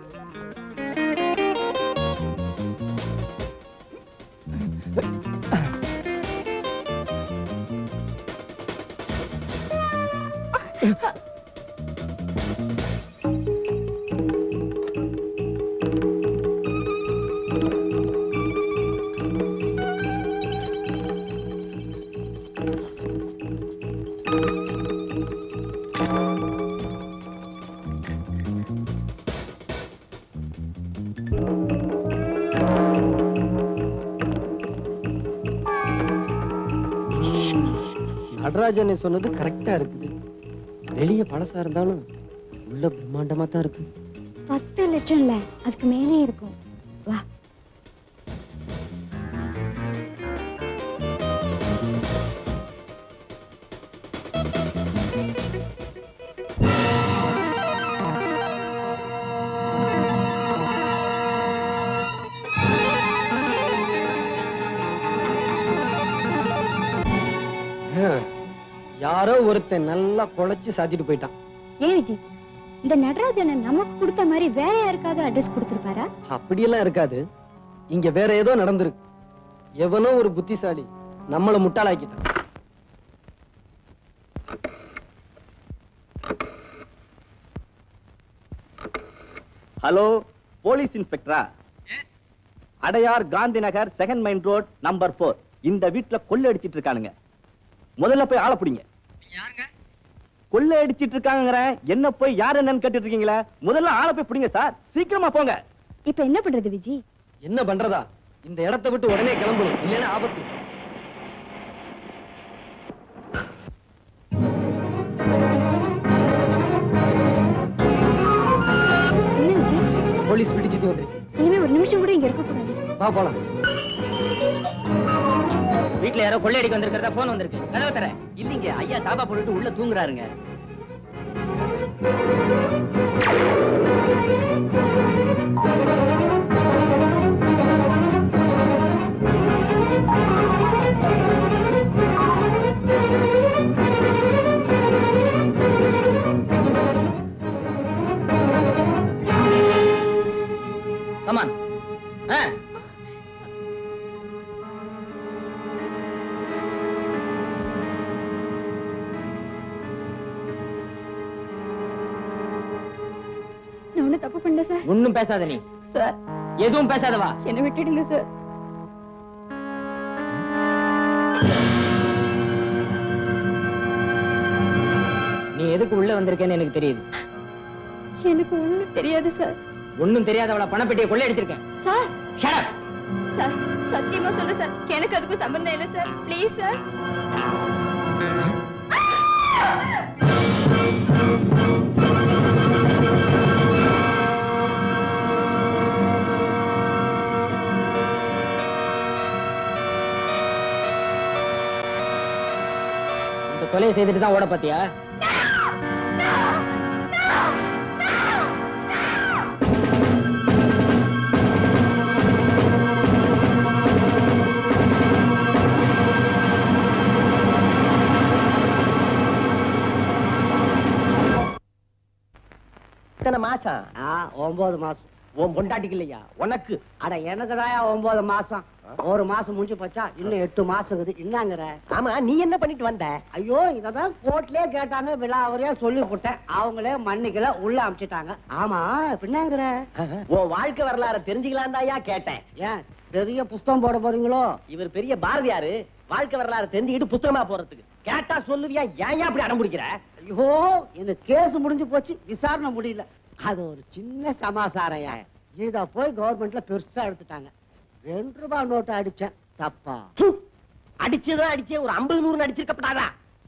நடராஜன் சொன்னது கரெக்டா இருக்குது வெளிய பழசா இருந்தாலும் உள்ள பிரம்மாண்டமா தான் இருக்கு
பத்து லட்சம் இல்ல அதுக்கு மேலே இருக்கும் வா
ஹம். யாரோ ஒருத்தன் நல்லா குழைச்சு சாத்திட்டு போயிட்டான்
ஏன் விஜய் இந்த நடராஜனை நமக்கு கொடுத்த மாதிரி வேற யாருக்காவது அட்ரஸ் கொடுத்திருப்பாரா
அப்படியெல்லாம் இருக்காது இங்க வேற ஏதோ நடந்திருக்கு எவனோ ஒரு புத்திசாலி நம்மள முட்டாளாக்கிட்டான்
ஹலோ போலீஸ் இன்ஸ்பெக்டரா Adyar Gandhi Nagar second main road number four இந்த வீட்டுல கொள்ளை அடிச்சிட்டு இருக்கானுங்க முதல்ல போய் ஆள பிடிங்க கொள்ளை அடிச்சிட்டு இருக்காங்க என்ன போய் யார் என்னன்னு கேட்டுட்டு இருக்கீங்களா முதல்ல ஆளை போய் பிடிங்க சார் சீக்கிரமா போங்க
இப்ப என்ன பண்றது விஜய்
என்ன பண்றதா இந்த இடத்தை விட்டு உடனே கிளம்பணும் இல்லைன்னா ஆபத்து
என்ன விஜய்
போலீஸ் பிடிச்சிட்டு வந்துருச்சு
இனிமே ஒரு நிமிஷம் கூட இங்க இருக்க கூடாது
வா போலாம்
வீட்ல யாரோ கொள்ளையடிக்க வந்திருக்கிறதா போன் வந்திருக்கு கதவை தர
இல்லீங்க ஐயா தாபா போட்டுட்டு உள்ள தூங்குறாருங்க
கமான் ஆ
நான் ஒண்ணும் தப்பு பண்ணல சார்
ஒண்ணும் பேசாத நீ
சார்
எதுவும் பேசாதவா
என்ன விட்டுடுங்க சார்
நீ எதுக்கு உள்ள வந்திருக்கேன்னு எனக்கு தெரியுது
எனக்கு ஒண்ணும் தெரியாது சார்
ஒண்ணும் தெரியாதவள பணப்பெட்டியை கொள்ளை அடிச்சிருக்கேன்
சார்
Shut up.
சார் சத்தியமா சொல்றேன் சார் எனக்கு அதுக்கு சம்பந்தம் இல்லை சார் ப்ளீஸ் சார்
இந்த கொலையை செய்துட்டு தான் ஓட பாத்தியா
எத்தனை மாசம்
ஒன்பது மாசம்
உன் பொண்டாட்டிக்கு இல்லையா உனக்கு
அட எனக்கு ஒன்பது மாசம் ஒரு மாசம் முடிஞ்சு போச்சா இன்னும் எட்டு மாசம் இருக்குது என்னங்கிற
ஆமா நீ என்ன பண்ணிட்டு வந்த
ஐயோ இததான் கோர்ட்லயே கேட்டாங்க விழாவறியா சொல்லி கொடுத்தேன் அவங்களே மன்னிக்கல உள்ள அமிச்சிட்டாங்க ஆமா பின்னாங்கிற
உன் வாழ்க்கை வரலாறு தெரிஞ்சுக்கலாம் தாயா கேட்டேன்
ஏன் பெரிய புஸ்தகம் போட போறீங்களோ
இவர் பெரிய பாரதியாரு வாழ்க்கை வரலாறு தெரிஞ்சுக்கிட்டு புத்தகமா போறதுக்கு கேட்டா சொல்லுவியா ஏன் அப்படி அடம் பிடிக்கிற
ஐயோ இந்த கேஸ் முடிஞ்சு போச்சு விசாரணை முடியல அது ஒரு சின்ன சமாசாரையா இத போய் கவர்மெண்ட்ல பெருசா எடுத்துட்டாங்க ரெண்டு ரூபாய் நோட்டு அடிச்சேன் தப்பா
அடிச்சதும் அடிச்சே ஒரு ஐம்பது நூறு அடிச்சிருக்கப்படாதா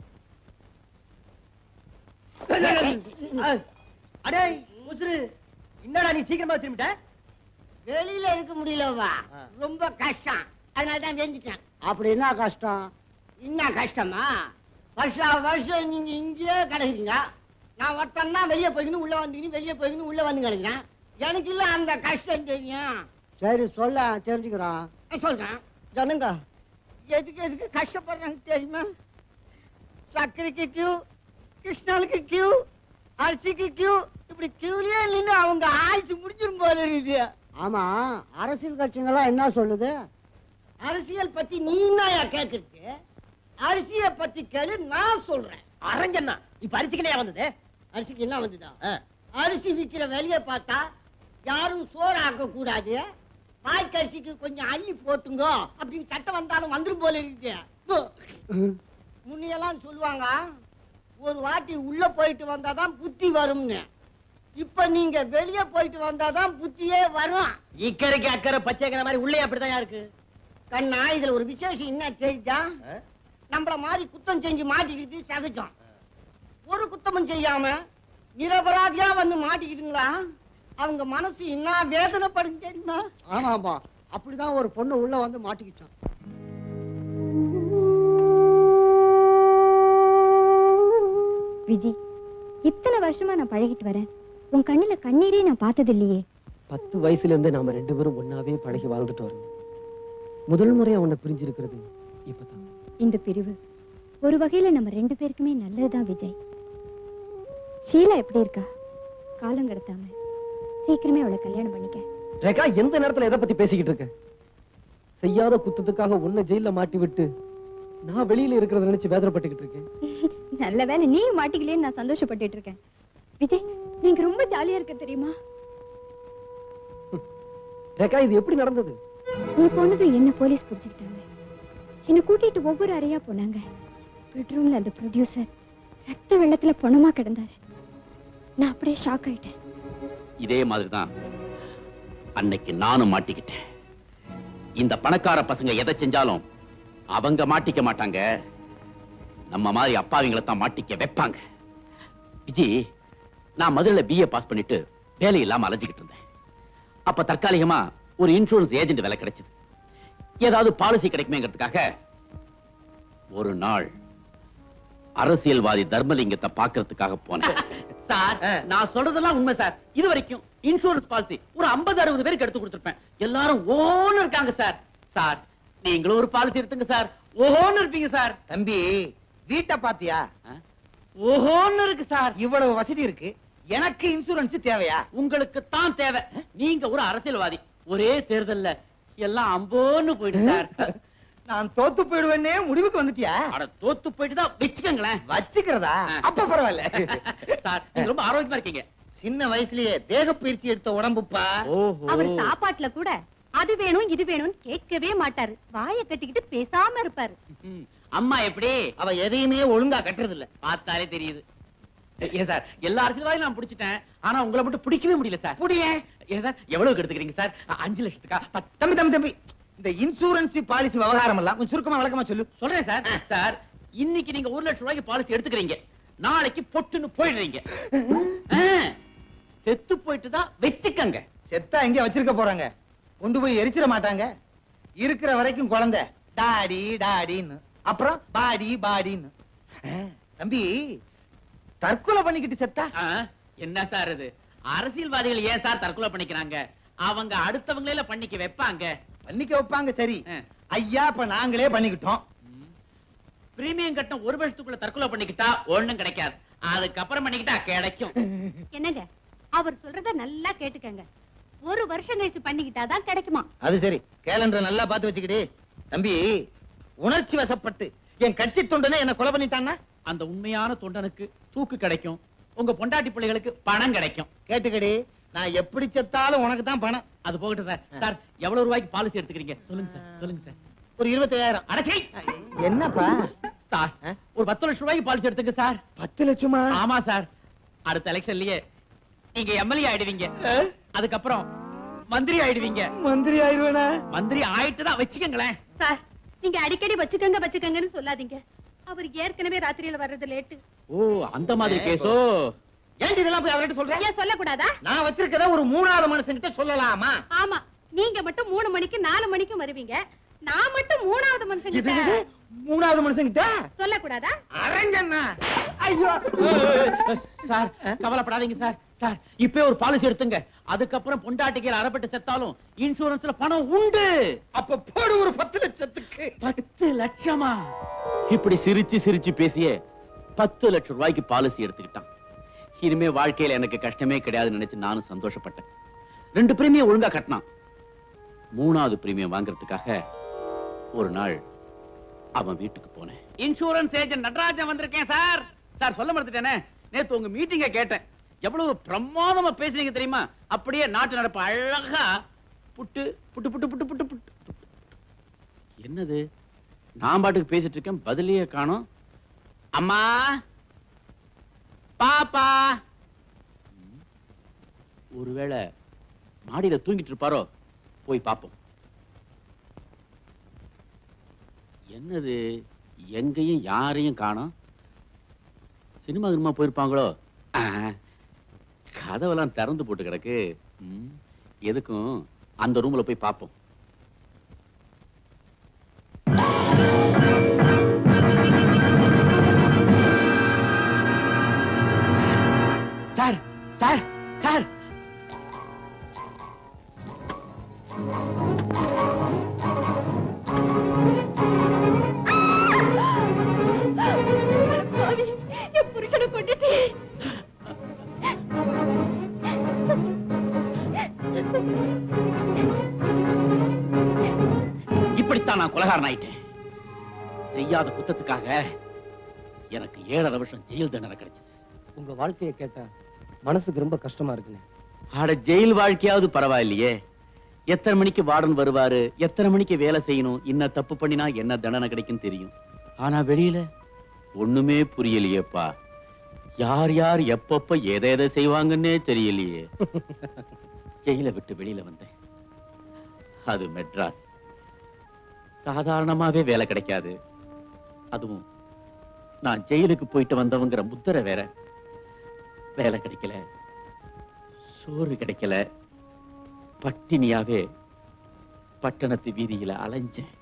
அடே முசுரு என்னடா நீ சீக்கிரமா திரும்பிட்ட
வெளியில இருக்க முடியலவா ரொம்ப கஷ்டம் அதனால தான் வெந்துட்டேன் அப்படி என்ன கஷ்டம் என்ன கஷ்டமா வருஷா வருஷம் நீங்க இங்கேயே கிடைக்கிறீங்க நான் ஒருத்தன்னா வெளியே போய்க்கணும் உள்ள வந்துக்கணும் வெளியே போய்க்கணும் உள்ள வந்து கிடைக்கிறேன் எனக்கு இல்ல அந்த கஷ்டம் தெரியும் சரி சொல்ல தெரிஞ்சுக்கிறோம் சொல்றேன் ஜனங்க எதுக்கு எதுக்கு கஷ்டப்படுறாங்க தெரியுமா சர்க்கரைக்கு கியூ கிருஷ்ணாலுக்கு கியூ அரிசிக்கு கியூ இப்படி கியூலயே நின்று அவங்க ஆயுசு முடிஞ்சிரும் போல இருக்குது ஆமா அரசியல் கட்சிங்கெல்லாம் என்ன சொல்லுது அரசியல் பத்தி நீ என்னயா கேக்குறது அரிசிய பத்தி கேளு நான் சொல்றேன்
அரஞ்சண்ணா இப்ப அரிசிக்கலையா வந்தது
அரிசிக்கு என்ன வந்துதா அரிசி விக்கிற வேலைய பார்த்தா யாரும் சோறு ஆக்க கூடாது வாய்க்கரிசிக்கு கொஞ்சம் அள்ளி போட்டுங்க அப்படின்னு சட்டம் வந்தாலும் வந்துரும் போல இருக்குது முன்னையெல்லாம் சொல்லுவாங்க ஒரு வாட்டி உள்ள போயிட்டு வந்தாதான் புத்தி வரும்னு இப்ப நீங்க வெளிய போயிட்டு வந்தாதான் புத்தியே வரும்
இக்கரைக்கு அக்கறை பச்சைக்கிற மாதிரி உள்ளே அப்படிதான் இருக்கு
கண்ணா இதுல ஒரு விசேஷம் என்ன தெரியுதா நம்மள மாதிரி குத்தம் செஞ்சு மாட்டிக்கிட்டு சகஜம் ஒரு குத்தமும் செய்யாம நிரபராதியா வந்து மாட்டிக்கிட்டுங்களா அவங்க மனசு என்ன வேதனைப்படும் தெரியுமா ஆமா ஆமா அப்படிதான் ஒரு பொண்ணு உள்ள வந்து மாட்டிக்கிட்டான்
விஜி இத்தனை வருஷமா நான் பழகிட்டு வரேன் உன் கண்ணுல கண்ணீரே நான் பார்த்தது இல்லையே
பத்து வயசுல இருந்து நாம ரெண்டு பேரும் ஒன்னாவே பழகி வாழ்ந்துட்டு வரோம் முதல் முறையா உன்னை பிரிஞ்சிருக்கிறது இப்பதான்
இந்த பிரிவு ஒரு வகையில நம்ம ரெண்டு பேருக்குமே நல்லதுதான் விஜய் ஷீலா எப்படி இருக்கா காலம் கடத்தாம சீக்கிரமே அவளை கல்யாணம் பண்ணிக்க
ரேகா எந்த நேரத்துல எதை பத்தி பேசிக்கிட்டு இருக்க செய்யாத குத்தத்துக்காக உன்னை ஜெயில மாட்டி விட்டு நான் வெளியில இருக்கிறத நினைச்சு வேதனைப்பட்டுக்கிட்டு இருக்கேன்
நல்ல வேலை நீ மாட்டிக்கலேன்னு நான் சந்தோஷப்பட்டுட்டு இருக்கேன் விஜய் நீங்க ரொம்ப ஜாலியா இருக்க தெரியுமா
ரேகா இது எப்படி நடந்தது
நீ போனது என்ன போலீஸ் பிடிச்சுக்கிட்டாங்க என்னை கூட்டிட்டு ஒவ்வொரு அறையா போனாங்க பெட்ரூம்ல அந்த ப்ரொடியூசர் ரத்த வெள்ளத்துல பணமா கிடந்தாரு நான் அப்படியே ஷாக் ஆயிட்டேன்
இதே மாதிரிதான் அன்னைக்கு நானும் மாட்டிக்கிட்டேன் இந்த பணக்கார பசங்க எதை செஞ்சாலும் அவங்க மாட்டிக்க மாட்டாங்க நம்ம மாதிரி அப்பாவிங்களை தான் மாட்டிக்க வைப்பாங்க விஜி நான் மதுரையில பிஏ பாஸ் பண்ணிட்டு வேலை இல்லாம அலைஞ்சுக்கிட்டு இருந்தேன் அப்ப தற்காலிகமா ஒரு இன்சூரன்ஸ் ஏஜென்ட் வேலை கிடைச்சது ஏதாவது பாலிசி கிடைக்குமேங்கிறதுக்காக ஒரு நாள் அரசியல்வாதி தர்மலிங்கத்தை பாக்குறதுக்காக போனேன் சார் நான் சொல்றதெல்லாம் உண்மை சார் இது வரைக்கும் இன்சூரன்ஸ் பாலிசி ஒரு 50 அறுபது பேருக்கு எடுத்து கொடுத்திருப்பேன் எல்லாரும் ஓன்னு இருக்காங்க சார் சார் நீங்களும் ஒரு பாலிசி எடுத்துங்க சார் ஓஹோன்னு இருப்பீங்க சார்
தம்பி வீட்டை பாத்தியா
ஓஹோன்னு இருக்கு சார்
இவ்வளவு வசதி இருக்கு எனக்கு இன்சூரன்ஸ் தேவையா
உங்களுக்கு தான் தேவை நீங்க ஒரு அரசியல்வாதி ஒரே தேர்தல்ல எல்லாம் அம்போன்னு போயிடு சார்
நான் தோத்து போயிடுவேன்னே முடிவுக்கு வந்துட்டியா
அட தோத்து போயிட்டு தான் வச்சுக்கங்களேன்
வச்சுக்கிறதா அப்ப பரவாயில்ல
சார் நீங்க ரொம்ப ஆரோக்கியமா இருக்கீங்க
சின்ன வயசுலயே தேக பயிற்சி எடுத்த உடம்புப்பா
அவர் சாப்பாட்டுல கூட அது வேணும் இது வேணும் கேட்கவே மாட்டாரு வாயை கட்டிக்கிட்டு பேசாம இருப்பாரு
ம், அம்மா எப்படி
அவ எதையுமே ஒழுங்கா கட்டுறது இல்ல
பார்த்தாலே தெரியுது ஏன் சார் எல்லா அரசியல்வாதியும் நான் பிடிச்சிட்டேன் ஆனா உங்களை மட்டும் பிடிக்கவே முடியல சார்
புடிய
ஏன் சார் எவ்வளவுக்கு எடுத்துக்கிறீங்க சார் அ- அஞ்சு லட்சத்துக்கா பத்து
தம்பி தம்பி தம்பி இந்த இன்சூரன்ஸ் பாலிசி விவகாரம் எல்லாம் கொஞ்சம் சுருக்கமா விளக்கமா சொல்லு
சொல்றேன் சார் சார் இன்னைக்கு நீங்க ஒரு லட்சம் ரூபாய்க்கு பாலிசி எடுத்துக்கிறீங்க நாளைக்கு பொட்டுன்னு போயிடுறீங்க ஆ, செத்து போயிட்டு தான் வச்சுக்கங்க
செத்தா எங்க வச்சிருக்க போறாங்க கொண்டு போய் எரிச்சிட மாட்டாங்க இருக்கிற வரைக்கும் குழந்தை டாடி டாடின்னு அப்புறம் பாடி பாடின்னு ஆ, தம்பி தற்கொலை பண்ணிக்கிட்டு செத்தா
ஆ, என்ன சார் இது அரசியல்வாதிகள் ஏன் சார் தற்கொலை பண்ணிக்கிறாங்க அவங்க அடுத்தவங்களே பண்ணிக்க வைப்பாங்க
பண்ணிக்க வைப்பாங்க சரி ஐயா இப்ப நாங்களே பண்ணிக்கிட்டோம்
பிரீமியம் கட்டணம் ஒரு வருஷத்துக்குள்ள தற்கொலை பண்ணிக்கிட்டா ஒண்ணும் கிடைக்காது அதுக்கப்புறம் பண்ணிக்கிட்டா கிடைக்கும்
என்னங்க அவர் சொல்றத நல்லா கேட்டுக்கங்க ஒரு வருஷம் கழிச்சு பண்ணிக்கிட்டாதான் கிடைக்குமா
அது சரி கேலண்டர் நல்லா பார்த்து வச்சுக்கிட்டு தம்பி உணர்ச்சி வசப்பட்டு என் கட்சி தொண்டனை என்ன கொலை பண்ணிட்டான்னா
அந்த உண்மையான தொண்டனுக்கு தூக்கு கிடைக்கும் உங்க பொண்டாட்டி பிள்ளைகளுக்கு பணம் கிடைக்கும்
கேட்டுக்கடி நான் எப்படி செத்தாலும் உனக்கு தான் பணம்
அது போகட்டும் சார் சார் எவ்வளவு ரூபாய்க்கு பாலிசி எடுத்துக்கிறீங்க சொல்லுங்க சார் சொல்லுங்க சார்
ஒரு இருபத்தாயிரம்
அடச்சை
என்னப்பா
சார் ஒரு பத்து லட்சம் ரூபாய்க்கு பாலிசி எடுத்துங்க சார்
பத்து லட்சமா
ஆமா சார் அடுத்த எலெக்ஷன்லயே நீங்க எம்எல்ஏ ஆயிடுவீங்க அதுக்கப்புறம் மந்திரி ஆயிடுவீங்க
மந்திரி ஆயிடுவேனா
மந்திரி ஆயிட்டு தான் வச்சுக்கங்களேன்
சார் நீங்க அடிக்கடி வச்சுக்கங்க வச்சுக்கங்கன்னு சொல்லாதீங்க அவர் ஏற்கனவே ராத்திரியில வர்றது லேட்டு
ஓ அந்த மாதிரி கேஸோ
ஏன்டி இதெல்லாம் போய் அவர்கிட்ட சொல்றேன்
ஏன் சொல்லக்கூடாதா
நான் வச்சிருக்கத ஒரு மூணாவது மனுஷன்கிட்ட சொல்லலாமா
ஆமா நீங்க மட்டும் மூணு மணிக்கு நாலு மணிக்கும் வருவீங்க நான் மட்டும் மூணாவது மனுஷன்
இது இது, மூணாவது மனுஷன்கிட்ட
சொல்லக்கூடாதா
அரஞ்சண்ணா ஐயோ
சார் கவலைப்படாதீங்க சார் சார் இப்பவே ஒரு பாலிசி எடுத்துங்க அதுக்கப்புறம் பொண்டாட்டிக்கு அறப்பட்டு செத்தாலும் இன்சூரன்ஸ்ல பணம் உண்டு
அப்ப போடு ஒரு பத்து லட்சத்துக்கு
பத்து லட்சமா இப்படி சிரிச்சு சிரிச்சு பேசியே பத்து லட்சம் ரூபாய்க்கு பாலிசி எடுத்துக்கிட்டான் இனிமே வாழ்க்கையில எனக்கு கஷ்டமே கிடையாதுன்னு நினைச்சு நானும் சந்தோஷப்பட்டேன் ரெண்டு பிரீமியம் ஒழுங்கா கட்டினான் மூணாவது பிரீமியம் வாங்குறதுக்காக ஒரு நாள் அவன் வீட்டுக்கு போனேன் இன்சூரன்ஸ் ஏஜென்ட் நடராஜன் வந்திருக்கேன் சார் சார் சொல்ல மறந்துட்டேனே நேத்து உங்க மீட்டிங்க கேட்டேன் எவ்வளவு பிரமாதமா பேசுறீங்க தெரியுமா அப்படியே நாட்டு நடப்பு அழகா புட்டு புட்டு புட்டு புட்டு புட்டு புட்டு புட்டு. என்னது நான் பாட்டுக்கு பேசிட்டு இருக்கேன் பதிலையே காணோம் அம்மா பாப்பா ம், ஒருவேளை மாடியில தூங்கிட்டு இருப்பாரோ போய் பாப்போம் என்னது எங்கேயும் யாரையும் காணோம் சினிமா கினிமா போயிருப்பாங்களோ ஆ, கதவெல்லாம் திறந்து போட்டு கிடக்கு ம், எதுக்கும் அந்த ரூம்ல போய் பார்ப்போம் சார் சார் சார்
பாவி, என் புருஷனை கொண்டுட்டு
இப்படித்தான் நான் கொலகாரன் ஆயிட்டேன் செய்யாத குத்தத்துக்காக எனக்கு ஏழரை வருஷம் ஜெயில் தண்டனை கிடைச்சது
உங்க வாழ்க்கையை கேட்டா மனசுக்கு ரொம்ப கஷ்டமா இருக்குண்ணே
ஆட ஜெயில் வாழ்க்கையாவது பரவாயில்லையே எத்தனை மணிக்கு வார்டன் வருவாரு எத்தனை மணிக்கு வேலை செய்யணும் என்ன தப்பு பண்ணினா என்ன தண்டனை கிடைக்கும் தெரியும் ஆனா வெளியில ஒண்ணுமே புரியலையேப்பா யார் யார் எப்பப்ப எதை எதை செய்வாங்கன்னே தெரியலையே ஜெயில விட்டு வெளியில வந்தேன் அது மெட்ராஸ் சாதாரணமாவே வேலை கிடைக்காது அதுவும் நான் ஜெயிலுக்கு போயிட்டு வந்தவங்கிற முத்திரை வேற வேலை கிடைக்கல சோறு கிடைக்கல பட்டினியாவே பட்டணத்து வீதியில அலைஞ்சேன்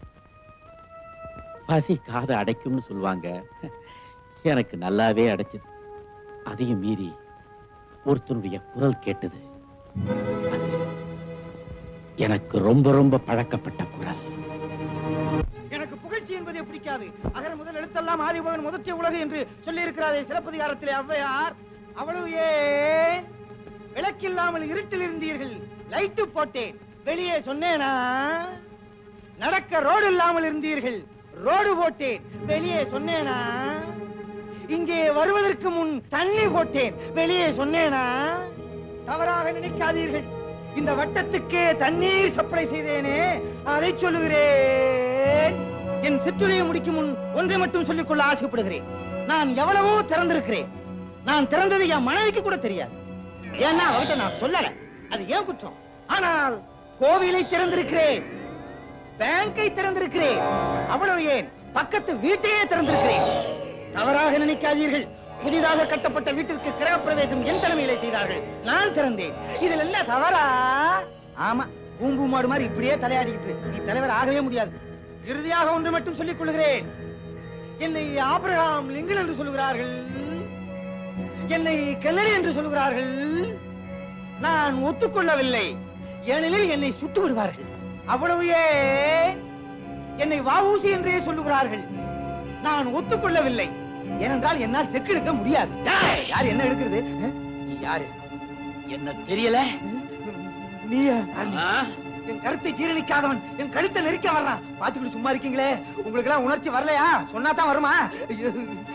பசி காதை அடைக்கும்னு சொல்லுவாங்க எனக்கு நல்லாவே அடைச்சது அதையும் மீறி ஒருத்தனுடைய குரல் கேட்டது அது எனக்கு ரொம்ப ரொம்ப பழக்கப்பட்ட குரல்
எனக்கு புகழ்ச்சி என்பதே பிடிக்காது அகர முதல் எழுத்தெல்லாம் ஆதிபகன் முதற்சிய உலகு என்று சொல்லி இருக்கிறாரே சிலப்பதிகாரத்திலே ஔவையார் அவ்வளவு ஏன் விளக்கில்லாமல் இருட்டில் இருந்தீர்கள் லைட்டு போட்டேன் வெளியே சொன்னேனா நடக்க ரோடு இல்லாமல் இருந்தீர்கள் ரோடு போட்டேன் வெளியே சொன்னேனா இங்கே வருவதற்கு முன் தண்ணி போட்டேன் வெளியே சொன்னேனா தவறாக நினைக்காதீர்கள் இந்த வட்டத்துக்கே தண்ணீர் சப்ளை செய்தேனே அதை சொல்லுகிறேன் என் சிற்றுரையை முடிக்கும் முன் ஒன்றை மட்டும் சொல்லிக் கொள்ள ஆசைப்படுகிறேன் நான் எவ்வளவோ திறந்திருக்கிறேன் நான் திறந்தது என் மனைவிக்கு கூட தெரியாது ஏன்னா அவர்கிட்ட நான் சொல்லல அது ஏன் குற்றம் ஆனால் கோவிலை திறந்திருக்கிறேன் பேங்கை திறந்திருக்கிறேன் அவ்வளவு ஏன் பக்கத்து வீட்டையே திறந்திருக்கிறேன் தவறாக நினைக்காதீர்கள் புதிதாக கட்டப்பட்ட வீட்டிற்கு கிரகப்பிரவேசம் என் தலைமையிலே செய்தார்கள் நான் திறந்தேன் இதில் என்ன தவறா ஆமா பூம்பு மாடு மாதிரி இப்படியே தலையாடிக்கிட்டு நீ தலைவர் ஆகவே முடியாது இறுதியாக ஒன்று மட்டும் சொல்லிக் கொள்கிறேன் என்னை ஆபிரகாம் லிங்கன் என்று சொல்லுகிறார்கள் என்னை கெல்லரி என்று சொல்லுகிறார்கள் நான் ஒத்துக்கொள்ளவில்லை ஏனெனில் என்னை சுட்டு விடுவார்கள் அவ்வளவு ஏன் என்னை வாவூசி என்றே சொல்லுகிறார்கள் நான் ஒத்துக்கொள்ளவில்லை ஏனென்றால் என்னால் செக்கு எடுக்க முடியாது டேய், யார் என்ன எடுக்கிறது அஹ்? நீ யாரு
என்ன தெரியல
நீயா என் கருத்தை ஜீரணிக்காதவன் என் கழுத்தை நெரிக்க வர்றான் பாத்துக்கிட்டு சும்மா இருக்கீங்களே உங்களுக்கு எல்லாம் உணர்ச்சி வரலையா சொன்னா தான் வருமா ஐயோ.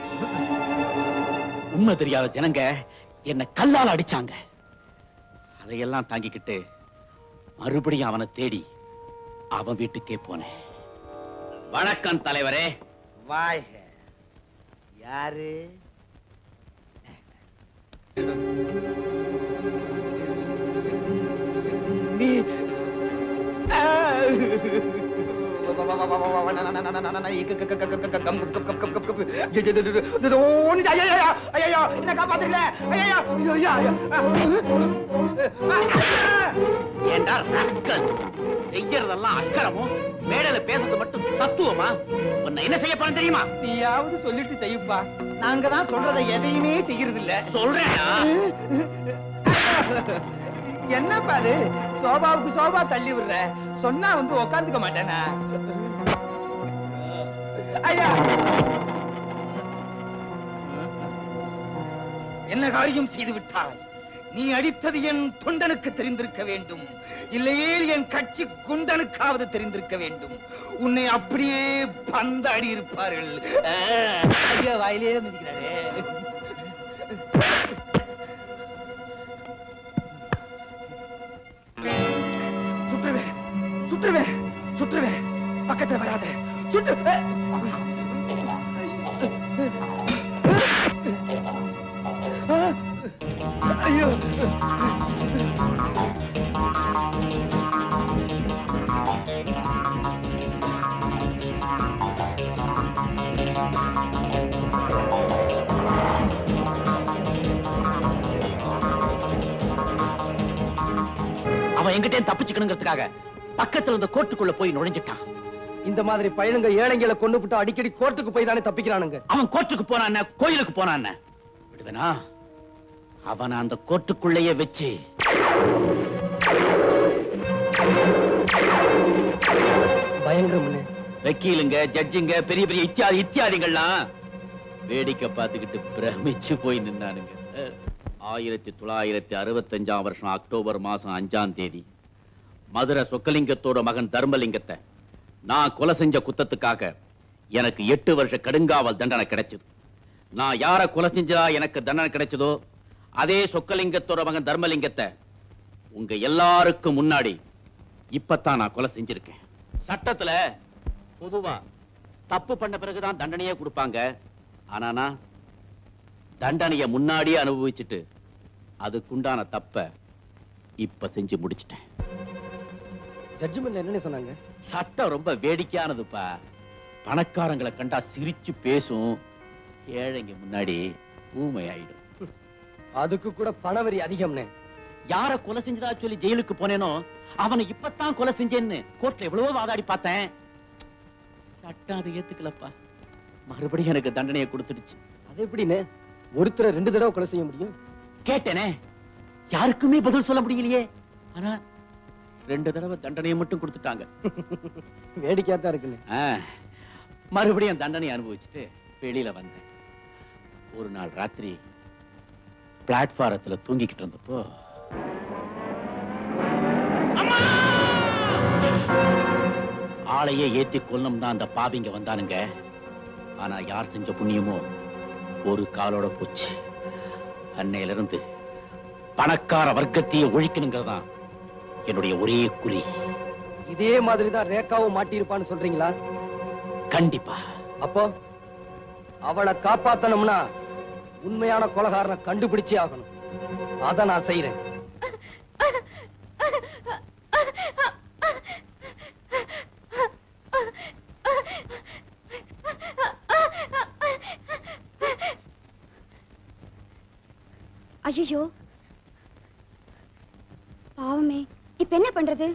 உண்மை தெரியாத ஜனங்க என்ன கல்லால் அடிச்சாங்க அதையெல்லாம் தாங்கிக்கிட்டு மறுபடியும் அவனை தேடி அவன் வீட்டுக்கே போனேன் வணக்கம் தலைவரே
வாழ்க யாரு நீ
ஏண்டா rascal. செய்யறதெல்லாம் அக்கறமும் மேடையில பேசுறது மட்டும் தத்துவமா உன்னை என்ன செய்ய போறேன் தெரியுமா
நீயாவது சொல்லிட்டு செய்யுப்பா நாங்க தான் சொல்றதை எதையுமே செய்யறது இல்ல
சொல்றேனா
என்னப்பா அது சோபாவுக்கு சோபா தள்ளி விடுற சொன்னா வந்து உக்காந்துக்க மாட்டேனா ஐயா என்ன காரியம் செய்து விட்டாய் நீ அடித்தது என் தொண்டனுக்கு தெரிந்திருக்க வேண்டும் இல்லையே என் கட்சி குண்டனுக்காவது தெரிந்திருக்க வேண்டும் உன்னை அப்படியே பந்தாடி இருப்பார்கள் ஆ, ஐயா வாயிலே மிதிக்கிறாரே சுற்றுவேன் சுற்றுவேன் சுற்றுவேன் பக்கத்துல வராத சுற்று ஐயோ
அவன் எங்கிட்டே தப்பிச்சுக்கணுங்கிறதுக்காக பக்கத்துல இருந்த கோர்ட்டுக்குள்ள போய் நுழைஞ்சிட்டான்
இந்த மாதிரி பையனுங்க ஏழைங்களை கொண்டு விட்டு அடிக்கடி கோர்ட்டுக்கு போய் தானே தப்பிக்கிறானுங்க
அவன் கோர்ட்டுக்கு போனான் கோயிலுக்கு போனான் விடுவேனா அவனை அந்த கோர்ட்டுக்குள்ளேயே வச்சு
பயங்கரம்
வக்கீலுங்க ஜட்ஜுங்க பெரிய பெரிய இத்தியாதி இத்தியாதிகள்லாம் வேடிக்கை பார்த்துக்கிட்டு பிரமிச்சு போய் நின்னானுங்க அஹ், ஆயிரத்தி தொள்ளாயிரத்தி அறுபத்தஞ்சாம் வருஷம் அக்டோபர் மாசம் அஞ்சாம் தேதி மதுரை சொக்கலிங்கத்தோட மகன் தர்மலிங்கத்தை நான் கொலை செஞ்ச குத்தத்துக்காக எனக்கு எட்டு வருஷ கடுங்காவல் தண்டனை கிடைச்சது நான் யார கொலை செஞ்சதா எனக்கு தண்டனை கிடைச்சதோ அதே சொக்கலிங்கத்தோட மகன் தர்மலிங்கத்தை உங்க எல்லாருக்கும் முன்னாடி இப்பத்தான் நான் கொலை செஞ்சிருக்கேன் சட்டத்துல பொதுவா தப்பு பண்ண பிறகுதான் தண்டனையே கொடுப்பாங்க ஆனா நான் தண்டனைய முன்னாடியே அனுபவிச்சுட்டு அதுக்குண்டான தப்ப இப்ப செஞ்சு முடிச்சிட்டேன்
ஜட்ஜ்மெண்ட்ல என்ன சொன்னாங்க
சட்டம் ரொம்ப வேடிக்கையானதுப்பா பணக்காரங்களை கண்டா சிரிச்சு பேசும் ஏழைங்க முன்னாடி ஊமை ஆயிடும்
அதுக்கு கூட பணவரி அதிகம்னே
யார கொலை செஞ்சதா சொல்லி ஜெயிலுக்கு போனேனோ அவனை இப்பத்தான் கொலை செஞ்சேன்னு கோர்ட்ல எவ்வளவோ வாதாடி பார்த்தேன் சட்டம் அதை ஏத்துக்கலப்பா மறுபடியும் எனக்கு தண்டனையை கொடுத்துடுச்சு
அது எப்படின்னு ஒருத்தரை ரெண்டு தடவை கொலை செய்ய முடியும்
கேட்டேனே யாருக்குமே பதில் சொல்ல முடியலையே ஆனா ரெண்டு தடவை தண்டனையை மட்டும் கொடுத்துட்டாங்க
வேடிக்கையா தான் இருக்குன்னு
ஆ, மறுபடியும் தண்டனை அனுபவிச்சுட்டு வெளியில வந்தேன் ஒரு நாள் ராத்திரி பிளாட்பாரத்துல தூங்கிக்கிட்டு இருந்தப்போ ஆளையே ஏத்தி கொல்லும் தான் அந்த பாவிங்க வந்தானுங்க ஆனா யார் செஞ்ச புண்ணியமோ ஒரு காலோட போச்சு அன்னையில இருந்து பணக்கார வர்க்கத்தையே ஒழிக்கணுங்கிறதான் என்னுடைய ஒரே குறி
இதே மாதிரி தான் ரேகாவும் மாட்டியிருப்பான்னு சொல்றீங்களா
கண்டிப்பா
அப்போ அவளை காப்பாத்தணும்னா உண்மையான கொலகாரனை கண்டுபிடிச்சே ஆகணும் அத நான் செய்யறேன்
ஐயோ பாவமே இப்ப என்ன பண்றது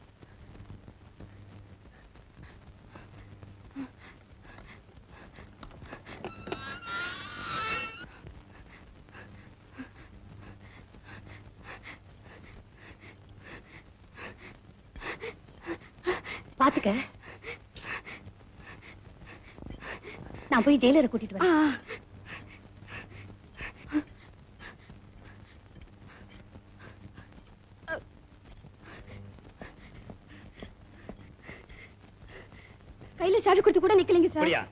பாத்துக்க நான் போய் ஜெயிலரை கூட்டிட்டு வரேன்
கையில சாவி கொடுத்து கூட நிக்கலைங்க சார்
அப்படியா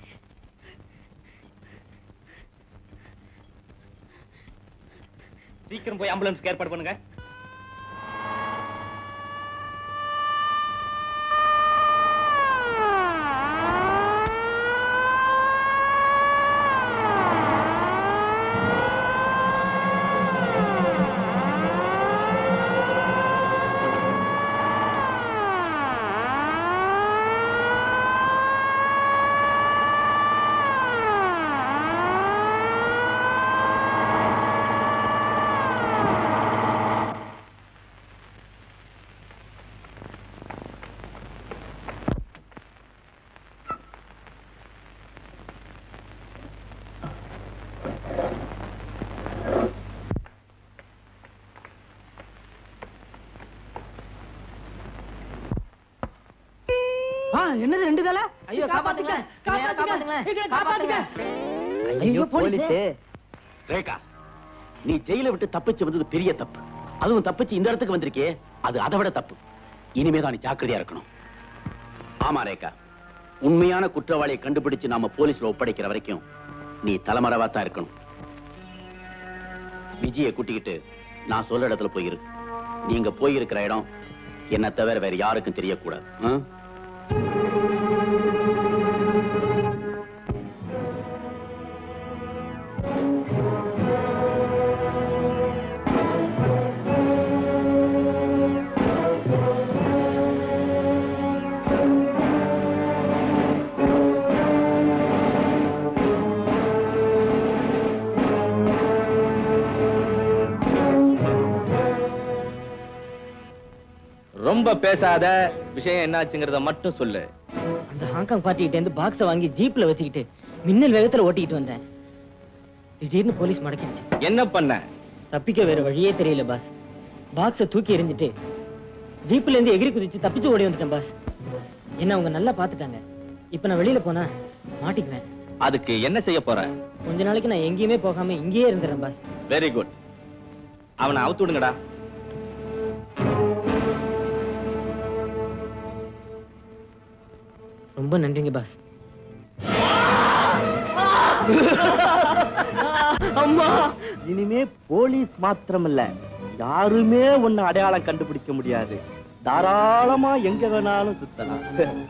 சீக்கிரம் போய் ஆம்புலன்ஸ்க்கு ஏற்பாடு பண்ணுங்க
என்னது ரெண்டு தலை
ஐயோ, காப்பாத்துங்க.
காப்பாத்துங்க எங்களை காப்பாத்துங்க
ஐயோ போலீஸே ரேகா நீ ஜெயில விட்டு தப்பிச்சு வந்தது பெரிய தப்பு அதுவும் தப்பிச்சு இந்த இடத்துக்கு வந்திருக்கே அது அதை விட தப்பு இனிமேதான் நீ ஜாக்கிரதையா இருக்கணும் ஆமா ரேகா உண்மையான குற்றவாளியை கண்டுபிடிச்சு நாம போலீஸ்ல ஒப்படைக்கிற வரைக்கும் நீ தலைமறைவா தான் இருக்கணும் விஜயை கூட்டிக்கிட்டு நான் சொல்ற இடத்துல போயிரு நீங்க போயிருக்கிற இடம் என்ன தவிர வேற யாருக்கும் தெரியக்கூடாது ஆ?
ரொம்ப பேசாத விஷயம் என்னாச்சுங்கிறத மட்டும் சொல்லு
அந்த ஹாங்காங் பார்ட்டிகிட்ட இருந்து பாக்ஸ வாங்கி ஜீப்ல வச்சுக்கிட்டு மின்னல் வேகத்துல ஓட்டிக்கிட்டு வந்தேன் திடீர்னு போலீஸ் மடக்கிடுச்சு
என்ன பண்ண
தப்பிக்க வேற வழியே தெரியல பாஸ் பாக்ஸ தூக்கி எறிஞ்சிட்டு ஜீப்ல இருந்து எகிரி குதிச்சு தப்பிச்சு ஓடி வந்துட்டேன் பாஸ் என்ன அவங்க நல்லா பாத்துட்டாங்க இப்ப நான் வெளியில போனா மாட்டிக்குவேன்
அதுக்கு என்ன செய்ய போற
கொஞ்ச நாளைக்கு நான் எங்கேயுமே போகாம இங்கேயே இருந்துறேன் பாஸ்
வெரி குட் அவனை அவுத்து விடுங்கடா
ரொம்ப நன்றிங்க பாஸ்
அம்மா இனிமே போலீஸ் மாத்திரமல்ல யாருமே உன்னை அடையாளம் கண்டுபிடிக்க முடியாது தாராளமா எங்க வேணாலும் சுத்தலாம்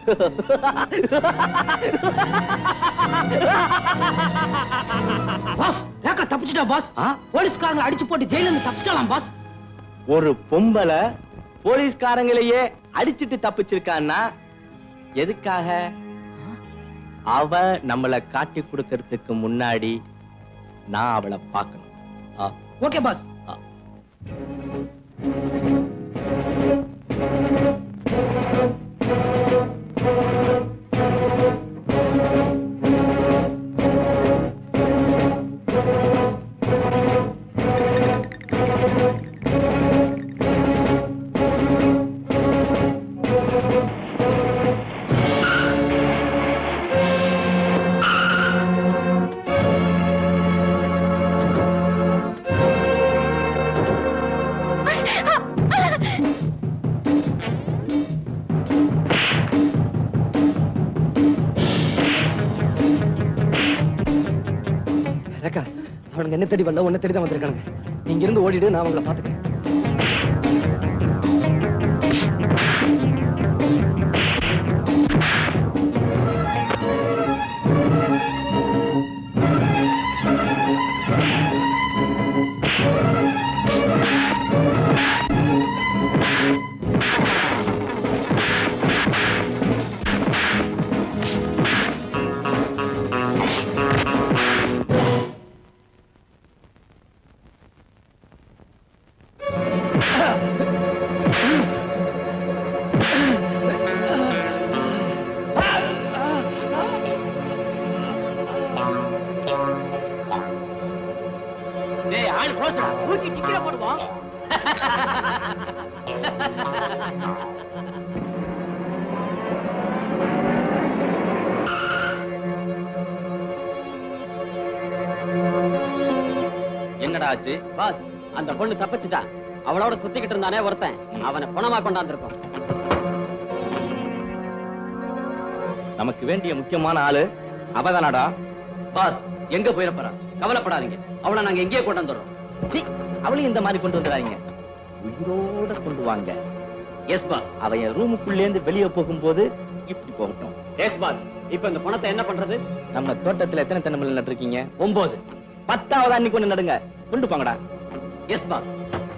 பாஸ் ரேகா தப்பிச்சிட்டா பாஸ் போலீஸ்காரங்க அடிச்சு போட்டு ஜெயில இருந்து தப்பிச்சிட்டாலாம் பாஸ்
ஒரு பொம்பளை போலீஸ்காரங்களையே அடிச்சிட்டு தப்பிச்சிருக்கான்னா எதுக்காக அவ நம்மள காட்டி கொடுக்கறதுக்கு முன்னாடி நான் அவளை பார்க்கணும் ஆ.
ஓகே பாஸ்
ரேகா அவனுங்க என்ன தேடி வரல உன்னை தேடி தான் வந்திருக்காங்க நீங்க இருந்து ஓடிடு நான் அவங்கள பாத்துக்கிறேன்
டேய் ஆள் ரோசடா தூக்கி டிக்கில போடுவோம்
என்னடா ஆச்சு பாஸ் அந்த பொண்ணு தப்பிச்சுட்டா அவளோட சுத்திக்கிட்டு இருந்தானே ஒருத்தன் அவனை பணமா கொண்டாந்துருக்கோம்
நமக்கு வேண்டிய முக்கியமான ஆளு அவதானடா
பாஸ் எங்க போயிட போறா கவலைப்படாதீங்க அவளை நாங்க எங்கேயே கொண்டு வந்துடுறோம்
சீ, அவளையும் இந்த மாதிரி கொண்டு வந்துடாதீங்க உயிரோட கொண்டு வாங்க
எஸ் பாஸ்
அவன் என் ரூமுக்குள்ளே இருந்து வெளியே போகும்போது இப்படி போகட்டும்
எஸ் பாஸ் இப்ப இந்த பணத்தை என்ன பண்றது
நம்ம தோட்டத்துல எத்தனை தென்னமல்லி நட்டிருக்கீங்க
ஒன்பது
பத்தாவது அன்னைக்கு ஒண்ணு நடுங்க கொண்டு போங்கடா
எஸ் பாஸ்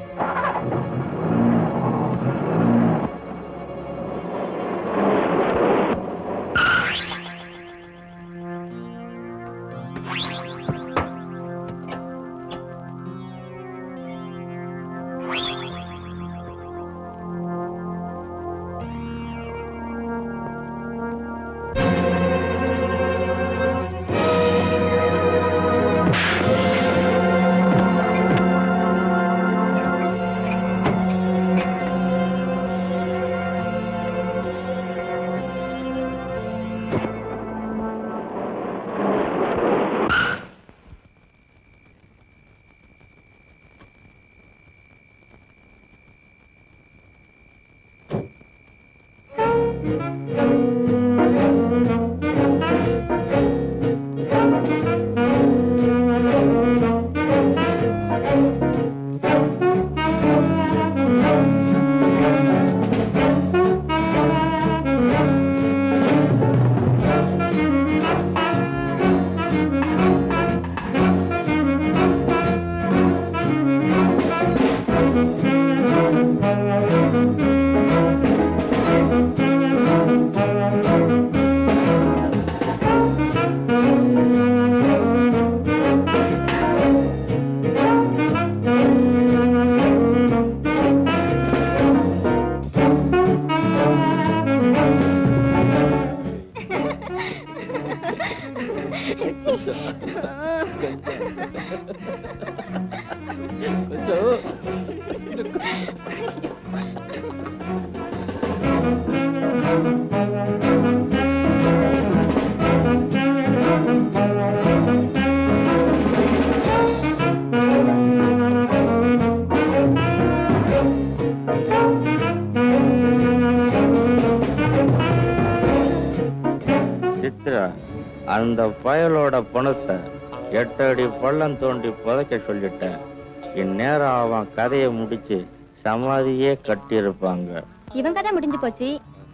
சித்ரா அந்த பயலோட பணத்தை எட்டு அடி பள்ளம் தோண்டி புதைக்க சொல்லிட்டேன் இந்நேரம் அவன் கதையை முடிச்சு சமாதியே கட்டியிருப்பாங்க
இவன் கதை முடிஞ்சு போச்சு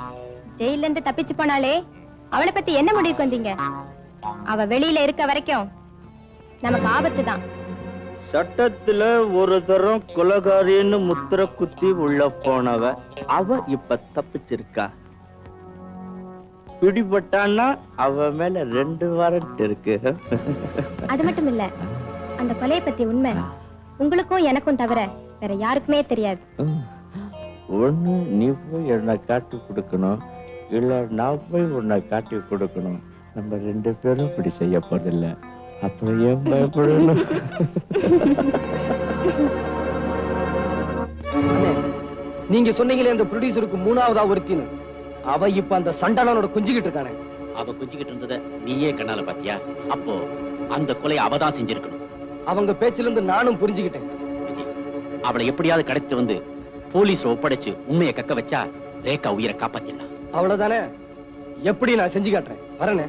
ஜெயில இருந்து தப்பிச்சு போனாலே அவளை பத்தி என்ன முடிவுக்கு வந்தீங்க அவ வெளியில இருக்க வரைக்கும் நமக்கு ஆபத்து தான்
சட்டத்துல ஒரு தரம் குலகாரின்னு முத்திர குத்தி உள்ள போனவ அவ இப்ப தப்பிச்சிருக்கா பிடிபட்டான்னா அவ மேல ரெண்டு வாரண்ட் இருக்கு
அது மட்டும் இல்ல அந்த கொலையை பத்தி உண்மை உங்களுக்கும் எனக்கும் தவிர வேற யாருக்குமே தெரியாது
ஒண்ணு நீ போய் என்னை காட்டி கொடுக்கணும் இல்ல நான் போய் உன்னை காட்டி கொடுக்கணும் நம்ம ரெண்டு பேரும் இப்படி செய்ய போறதில்ல அப்புறம் ஏன் பயப்படணும்
அண்ணே, நீங்க சொன்னீங்களே அந்த ப்ரொடியூசருக்கு மூணாவதா ஒருத்தின்னு அவ இப்ப அந்த சண்டாளனோட குஞ்சுகிட்டு இருக்கானே
அவ குஞ்சிக்கிட்டு இருந்தத நீயே கண்ணால பாத்தியா அப்போ அந்த கொலை அவதான் செஞ்சிருக்கணும்
அவங்க பேச்சுல இருந்து நானும் புரிஞ்சுக்கிட்டேன்
அவளை எப்படியாவது கடத்தி வந்து போலீஸ்ல ஒப்படைச்சு உண்மையை கக்க வச்சா ரேகா உயிரை காப்பாத்திடலாம்
அவ்வளவுதானே எப்படி நான் செஞ்சு காட்டுறேன் வரேனே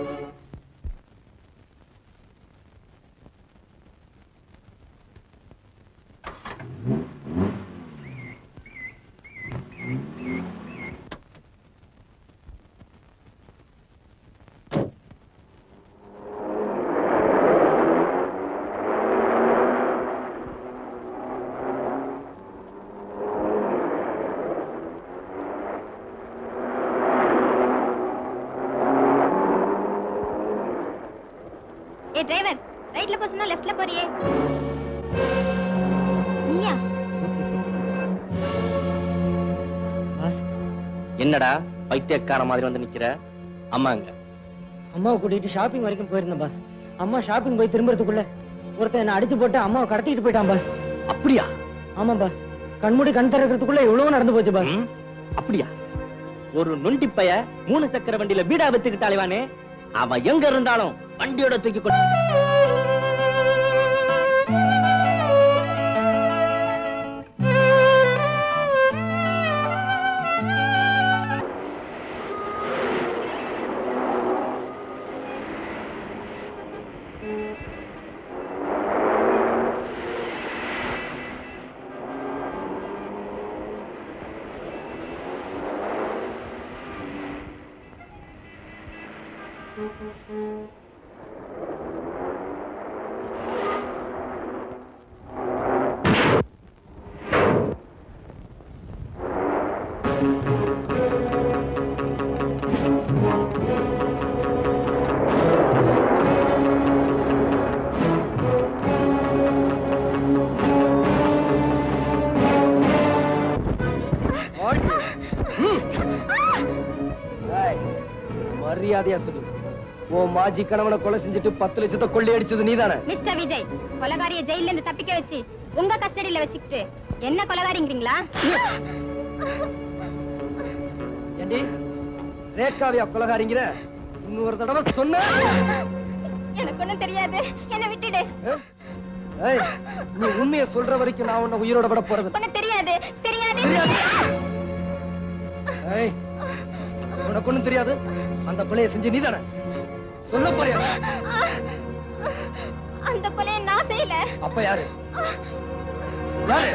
ஏ டிரைவர் ரைட்ல போ சொன்னா லெஃப்ட்ல போறியே நீயா
என்னடா பைத்தியக்கார மாதிரி வந்து நிக்கிற அம்மாங்க
அம்மாவை கூட்டிட்டு ஷாப்பிங் வரைக்கும் போயிருந்தேன் பாஸ் அம்மா ஷாப்பிங் போய் திரும்புறதுக்குள்ள ஒருத்தன் என்ன அடிச்சு போட்டு அம்மாவை கடத்திட்டு போயிட்டான் பாஸ்
அப்படியா
ஆமா பாஸ் கண்மூடி கண் திறக்கிறதுக்குள்ள எவ்வளவு நடந்து போச்சு பாஸ்
அப்படியா ஒரு நொண்டி பைய மூணு சக்கர வண்டியில வீடா வித்துக்கிட்டாலேவானே அவன் எங்க இருந்தாலும் வண்டியோட தூக்கி கொண்டு
ஏய், மரியாதையா சொல்லு உன் மாஜி கணவனை கொலை செஞ்சுட்டு பத்து லட்சத்தை கொள்ளையடிச்சது நீதானே
மிஸ்டர் விஜய் கொலகாரிய ஜெயில இருந்து தப்பிக்க வச்சு உங்க கஸ்டடியில வச்சுக்கிட்டு என்ன கொலகாரிங்கிறீங்களா
ஏண்டி ரேகாவியா கொலகாரிங்கிற இன்னொரு தடவை சொன்ன
எனக்கு ஒண்ணும் தெரியாது என்ன விட்டுடு
ஏய், நீ உண்மையை சொல்ற வரைக்கும் நான் உன்னை உயிரோட விட போறது
ஒண்ணும் தெரியாது தெரியாது
ஏய், உனக்கு ஒண்ணும் தெரியாது அந்த கொலையை செஞ்சு நீதானே சொல்ல போறியா
அந்த கொலையை நான் செய்யல
அப்ப யாரு யாரு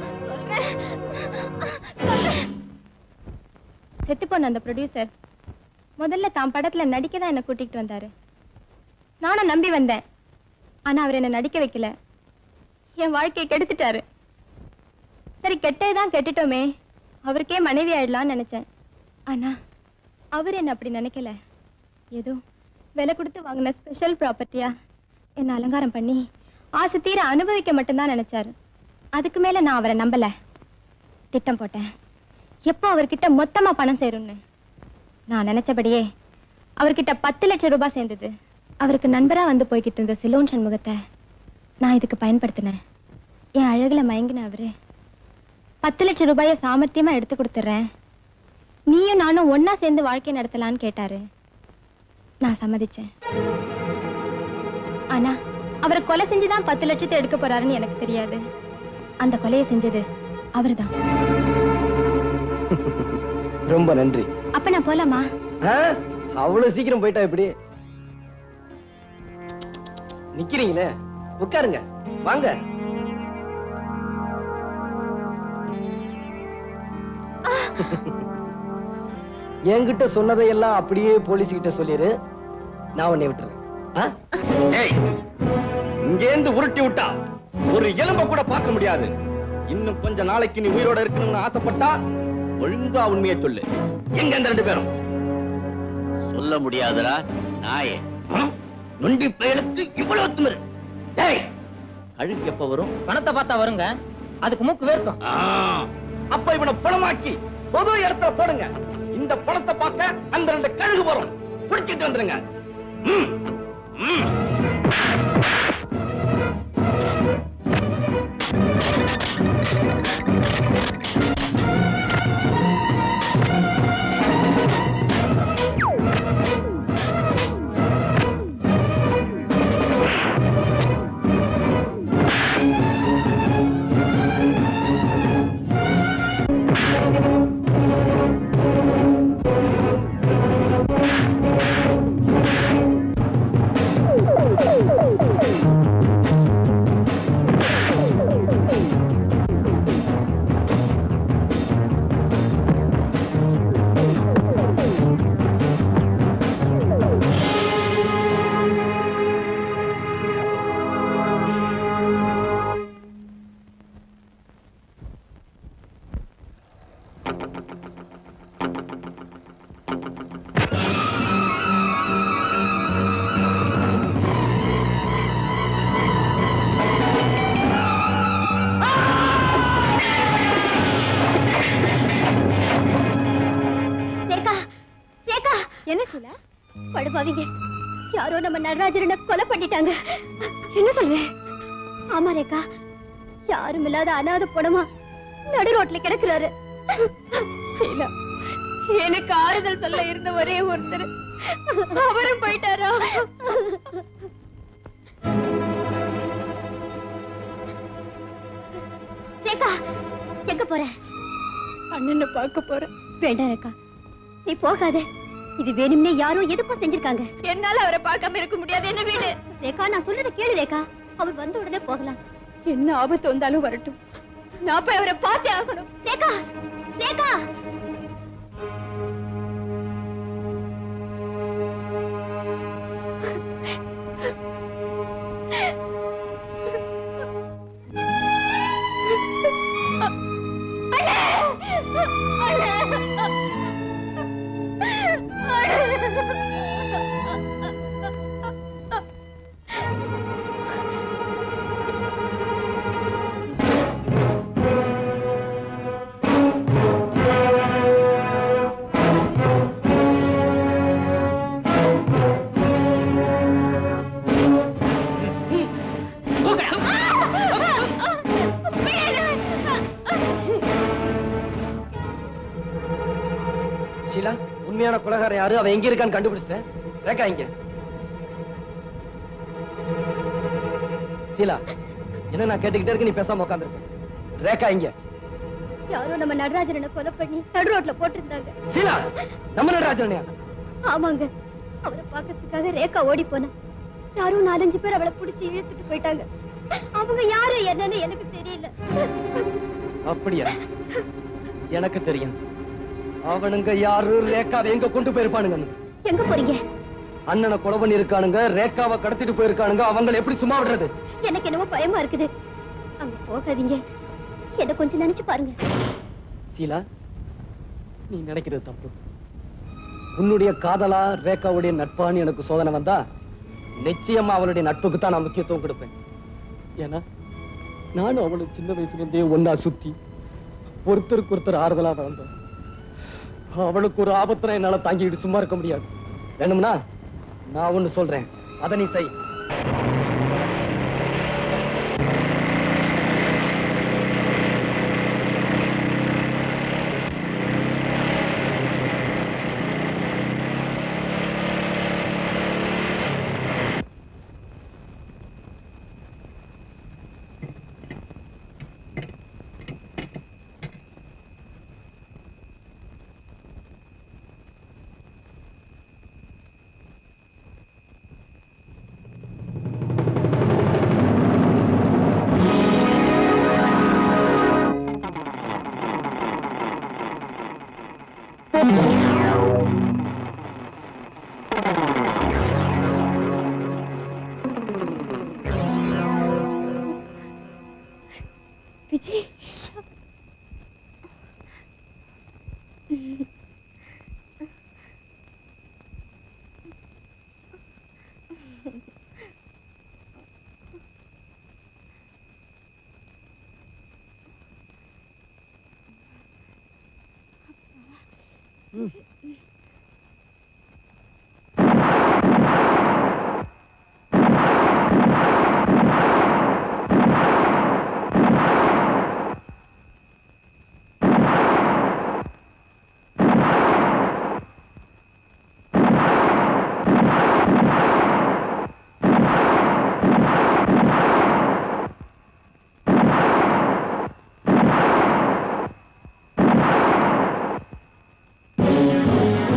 செத்து போன அந்த ப்ரொடியூசர் முதல்ல தான் படத்துல நடிக்க தான் என்ன கூட்டிட்டு வந்தாரு நானும் நம்பி வந்தேன் ஆனா அவர் என்ன நடிக்க வைக்கல என் வாழ்க்கையை கெடுத்துட்டாரு சரி கெட்டதுதான் கெட்டுட்டோமே அவருக்கே மனைவி ஆயிடலாம்னு நினைச்சேன் ஆனா அவர் என்ன அப்படி நினைக்கல ஏதோ விலை கொடுத்து வாங்கின ஸ்பெஷல் ப்ராப்பர்ட்டியா என்ன அலங்காரம் பண்ணி ஆசை தீர அனுபவிக்க மட்டும்தான் நினைச்சாரு அதுக்கு மேல நான் அவரை நம்பல திட்டம் போட்டேன் எப்போ அவர்கிட்ட மொத்தமா பணம் சேரும்னு நான் நினைச்சபடியே அவர்கிட்ட பத்து லட்சம் ரூபாய் சேர்ந்தது அவருக்கு நண்பரா வந்து போய்கிட்டு இருந்த சிலோன் சண்முகத்தை நான் இதுக்கு பயன்படுத்தினேன் என் அழகுல மயங்கின அவரு பத்து லட்சம் ரூபாயை சாமர்த்தியமா எடுத்து கொடுத்துட்றேன் நீயும் நானும் ஒண்ணா சேர்ந்து வாழ்க்கை நடத்தலான்னு கேட்டாரு நான் சம்மதிச்சேன் ஆனா அவரை கொலை செஞ்சுதான் பத்து லட்சத்தை எடுக்க போறாருன்னு எனக்கு தெரியாது அந்த கொலையை செஞ்சது அவர்தான்
ரொம்ப நன்றி
அப்ப நான் போலாமா
ஆ? அவ்வளவு சீக்கிரம் போயிட்டா எப்படி நிக்கிறீங்களே உட்காருங்க வாங்க என்கிட்ட சொன்னதையெல்லாம் அப்படியே போலீஸ் கிட்ட சொல்லிரு நான் உன்னை விட்டுறேன் ஆ?
ஏய் இங்கேந்து உருட்டி விட்டா ஒரு எலும்ப கூட பார்க்க முடியாது இன்னும் கொஞ்ச நாளைக்கு நீ உயிரோட இருக்கணும்னு ஆசைப்பட்டா ஒழுங்கா உண்மையை சொல்லு எங்க இந்த ரெண்டு பேரும்
சொல்ல முடியாதுடா நாயே
நொண்டி பயலுக்கு இவ்வளவு திமிரு டேய் அழுக்கு எப்ப வரும்
பணத்தை பார்த்தா வருங்க அதுக்கு மூக்கு வேர்க்கும்
அப்ப இவனை பணமாக்கி பொது இடத்துல போடுங்க இந்த பணத்தை பார்க்க அந்த ரெண்டு கழுகு வரும் பிடிச்சிட்டு வந்துருங்க ம், ம்.
Thank you.
பாவிங்க யாரோ நம்ம நடராஜரனை கொலை பண்ணிட்டாங்க என்ன சொல்ற ஆமா ரேகா யாரும் இல்லாத அனாதை பணமா நடு ரோட்ல கிடக்குறாரு
ஷீலா, எனக்கு ஆறுதல் சொல்ல இருந்த ஒரே ஒருத்தர் அவரும் போயிட்டாரா
ரேகா எங்க போற
அண்ணனை பார்க்க போறேன்
வேண்டாம் ரேகா நீ போகாத இது வேணும்னே யாரோ எதுக்கும் செஞ்சிருக்காங்க
என்னால அவரை பார்க்காம இருக்க முடியாது என்ன வீடு
ரேகா நான் சொல்றத கேளு ரேகா அவர் வந்த உடனே போகலாம்
என்ன ஆபத்து வந்தாலும் வரட்டும் நான் போய் அவரை பார்த்தே ஆகணும்
ரேகா ரேகா
ஷீலா உண்மையான கொலகாரன் யாரு அவன் எங்க இருக்கான்னு கண்டுபிடிச்சிட்டேன் ரேகா இங்க ஷீலா என்ன நான் கேட்டுக்கிட்டே இருக்க நீ பேசாம உட்காந்துருக்க ரேகா இங்க
யாரோ நம்ம நடராஜரனை கொலை பண்ணி நடு ரோட்ல போட்டிருந்தாங்க
ஷீலா நம்ம நடராஜனையா
ஆமாங்க அவரை பார்க்கறதுக்காக ரேகா ஓடி போனா யாரும் நாலஞ்சு பேர் அவளை புடிச்சு இழுத்துட்டு போயிட்டாங்க அவங்க யாரு என்னன்னு எனக்கு தெரியல
அப்படியா எனக்கு தெரியும் அவனுங்க யாரு ரேகாவை எங்க கொண்டு போயிருப்பானுங்கன்னு
எங்க போறீங்க
அண்ணனை கொலை பண்ணி இருக்கானுங்க ரேகாவை கடத்திட்டு போயிருக்கானுங்க அவங்களை எப்படி சும்மா விடுறது
எனக்கு என்னமோ பயமா இருக்குது அங்க போகாதீங்க என்ன கொஞ்சம் நினைச்சு பாருங்க
சீலா நீ நினைக்கிறது தப்பு உன்னுடைய காதலா ரேகாவுடைய நட்பான்னு எனக்கு சோதனை வந்தா நிச்சயமா அவளுடைய நட்புக்கு தான் நான் முக்கியத்துவம் கொடுப்பேன் ஏன்னா நானும் அவளும் சின்ன வயசுல இருந்தே ஒன்னா சுத்தி ஒருத்தருக்கு ஒருத்தர் ஆறுதலா வளர்ந்தோம் அவளுக்கு ஒரு ஆபத்துல என்னால தாங்கிட்டு சும்மா இருக்க முடியாது வேணும்னா நான் ஒண்ணு சொல்றேன் அதை நீ செய்
விஜய்
ஆ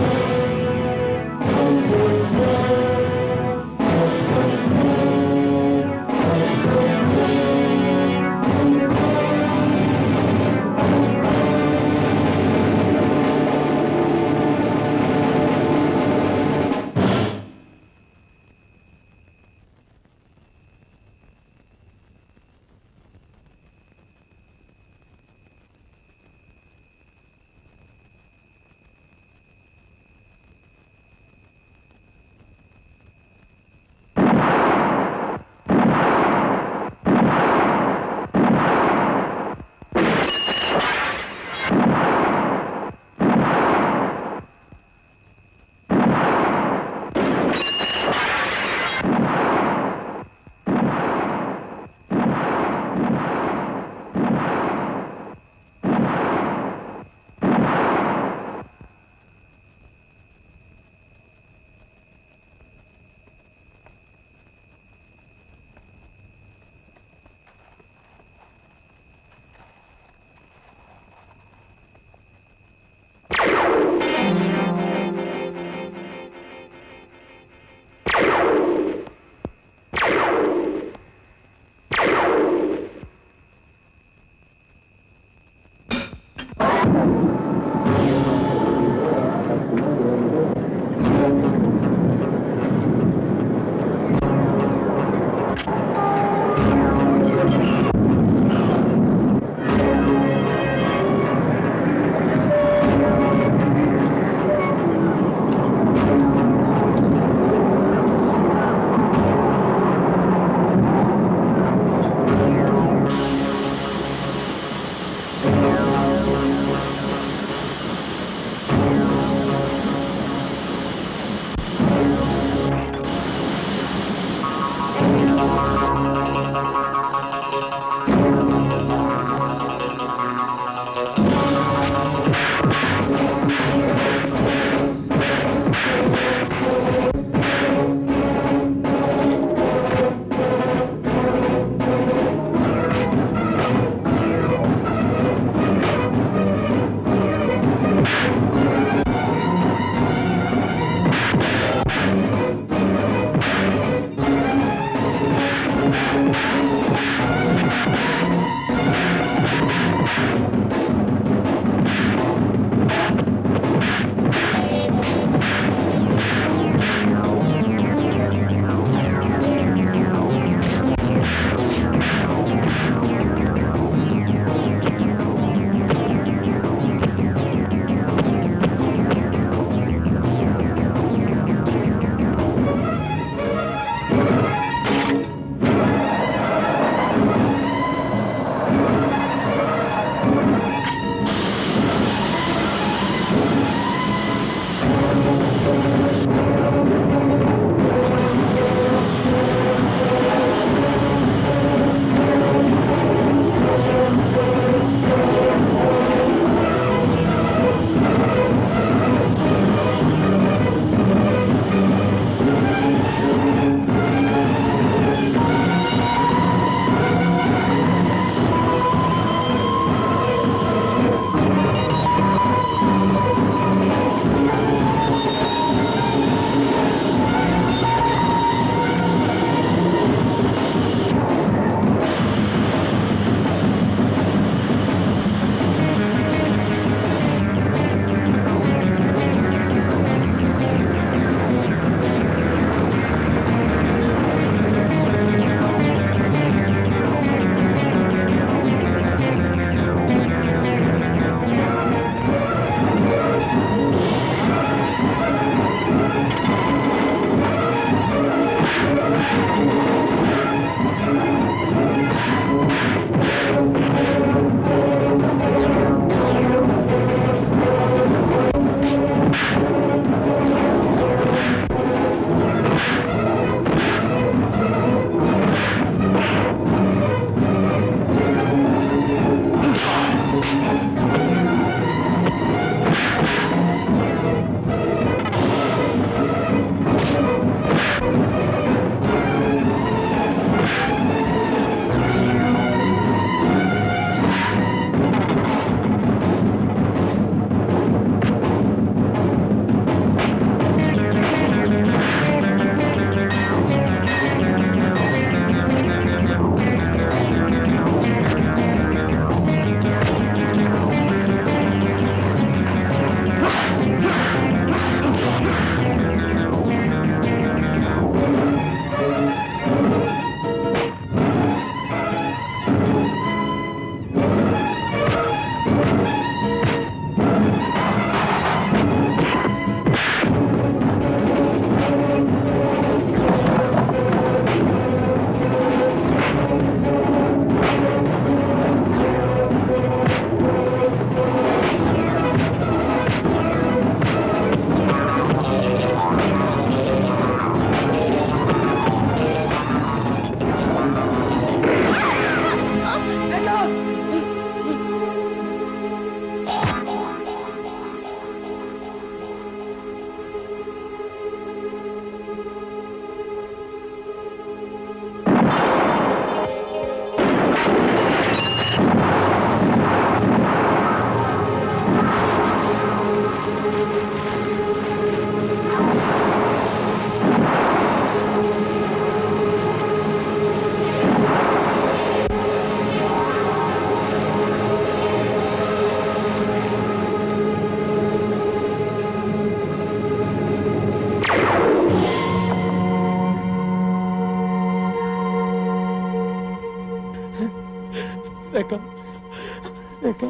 ரேகா ரேகா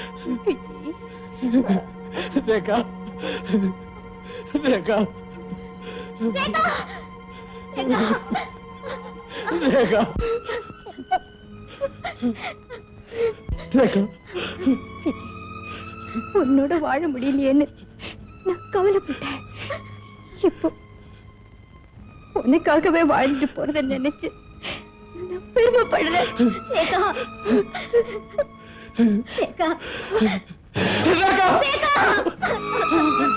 ரேகா ரேகா ரேகா ரேகா
உன்னோட வாழ முடியலையேன்னு நான் கவலைப்பட்டேன் இப்போ உனக்காகவே வாழ்ந்துட்டு போறத நினைச்சு நான் பெருமைப்படுறேன்
ரேகா ரேகா
ரேகா
ரேகா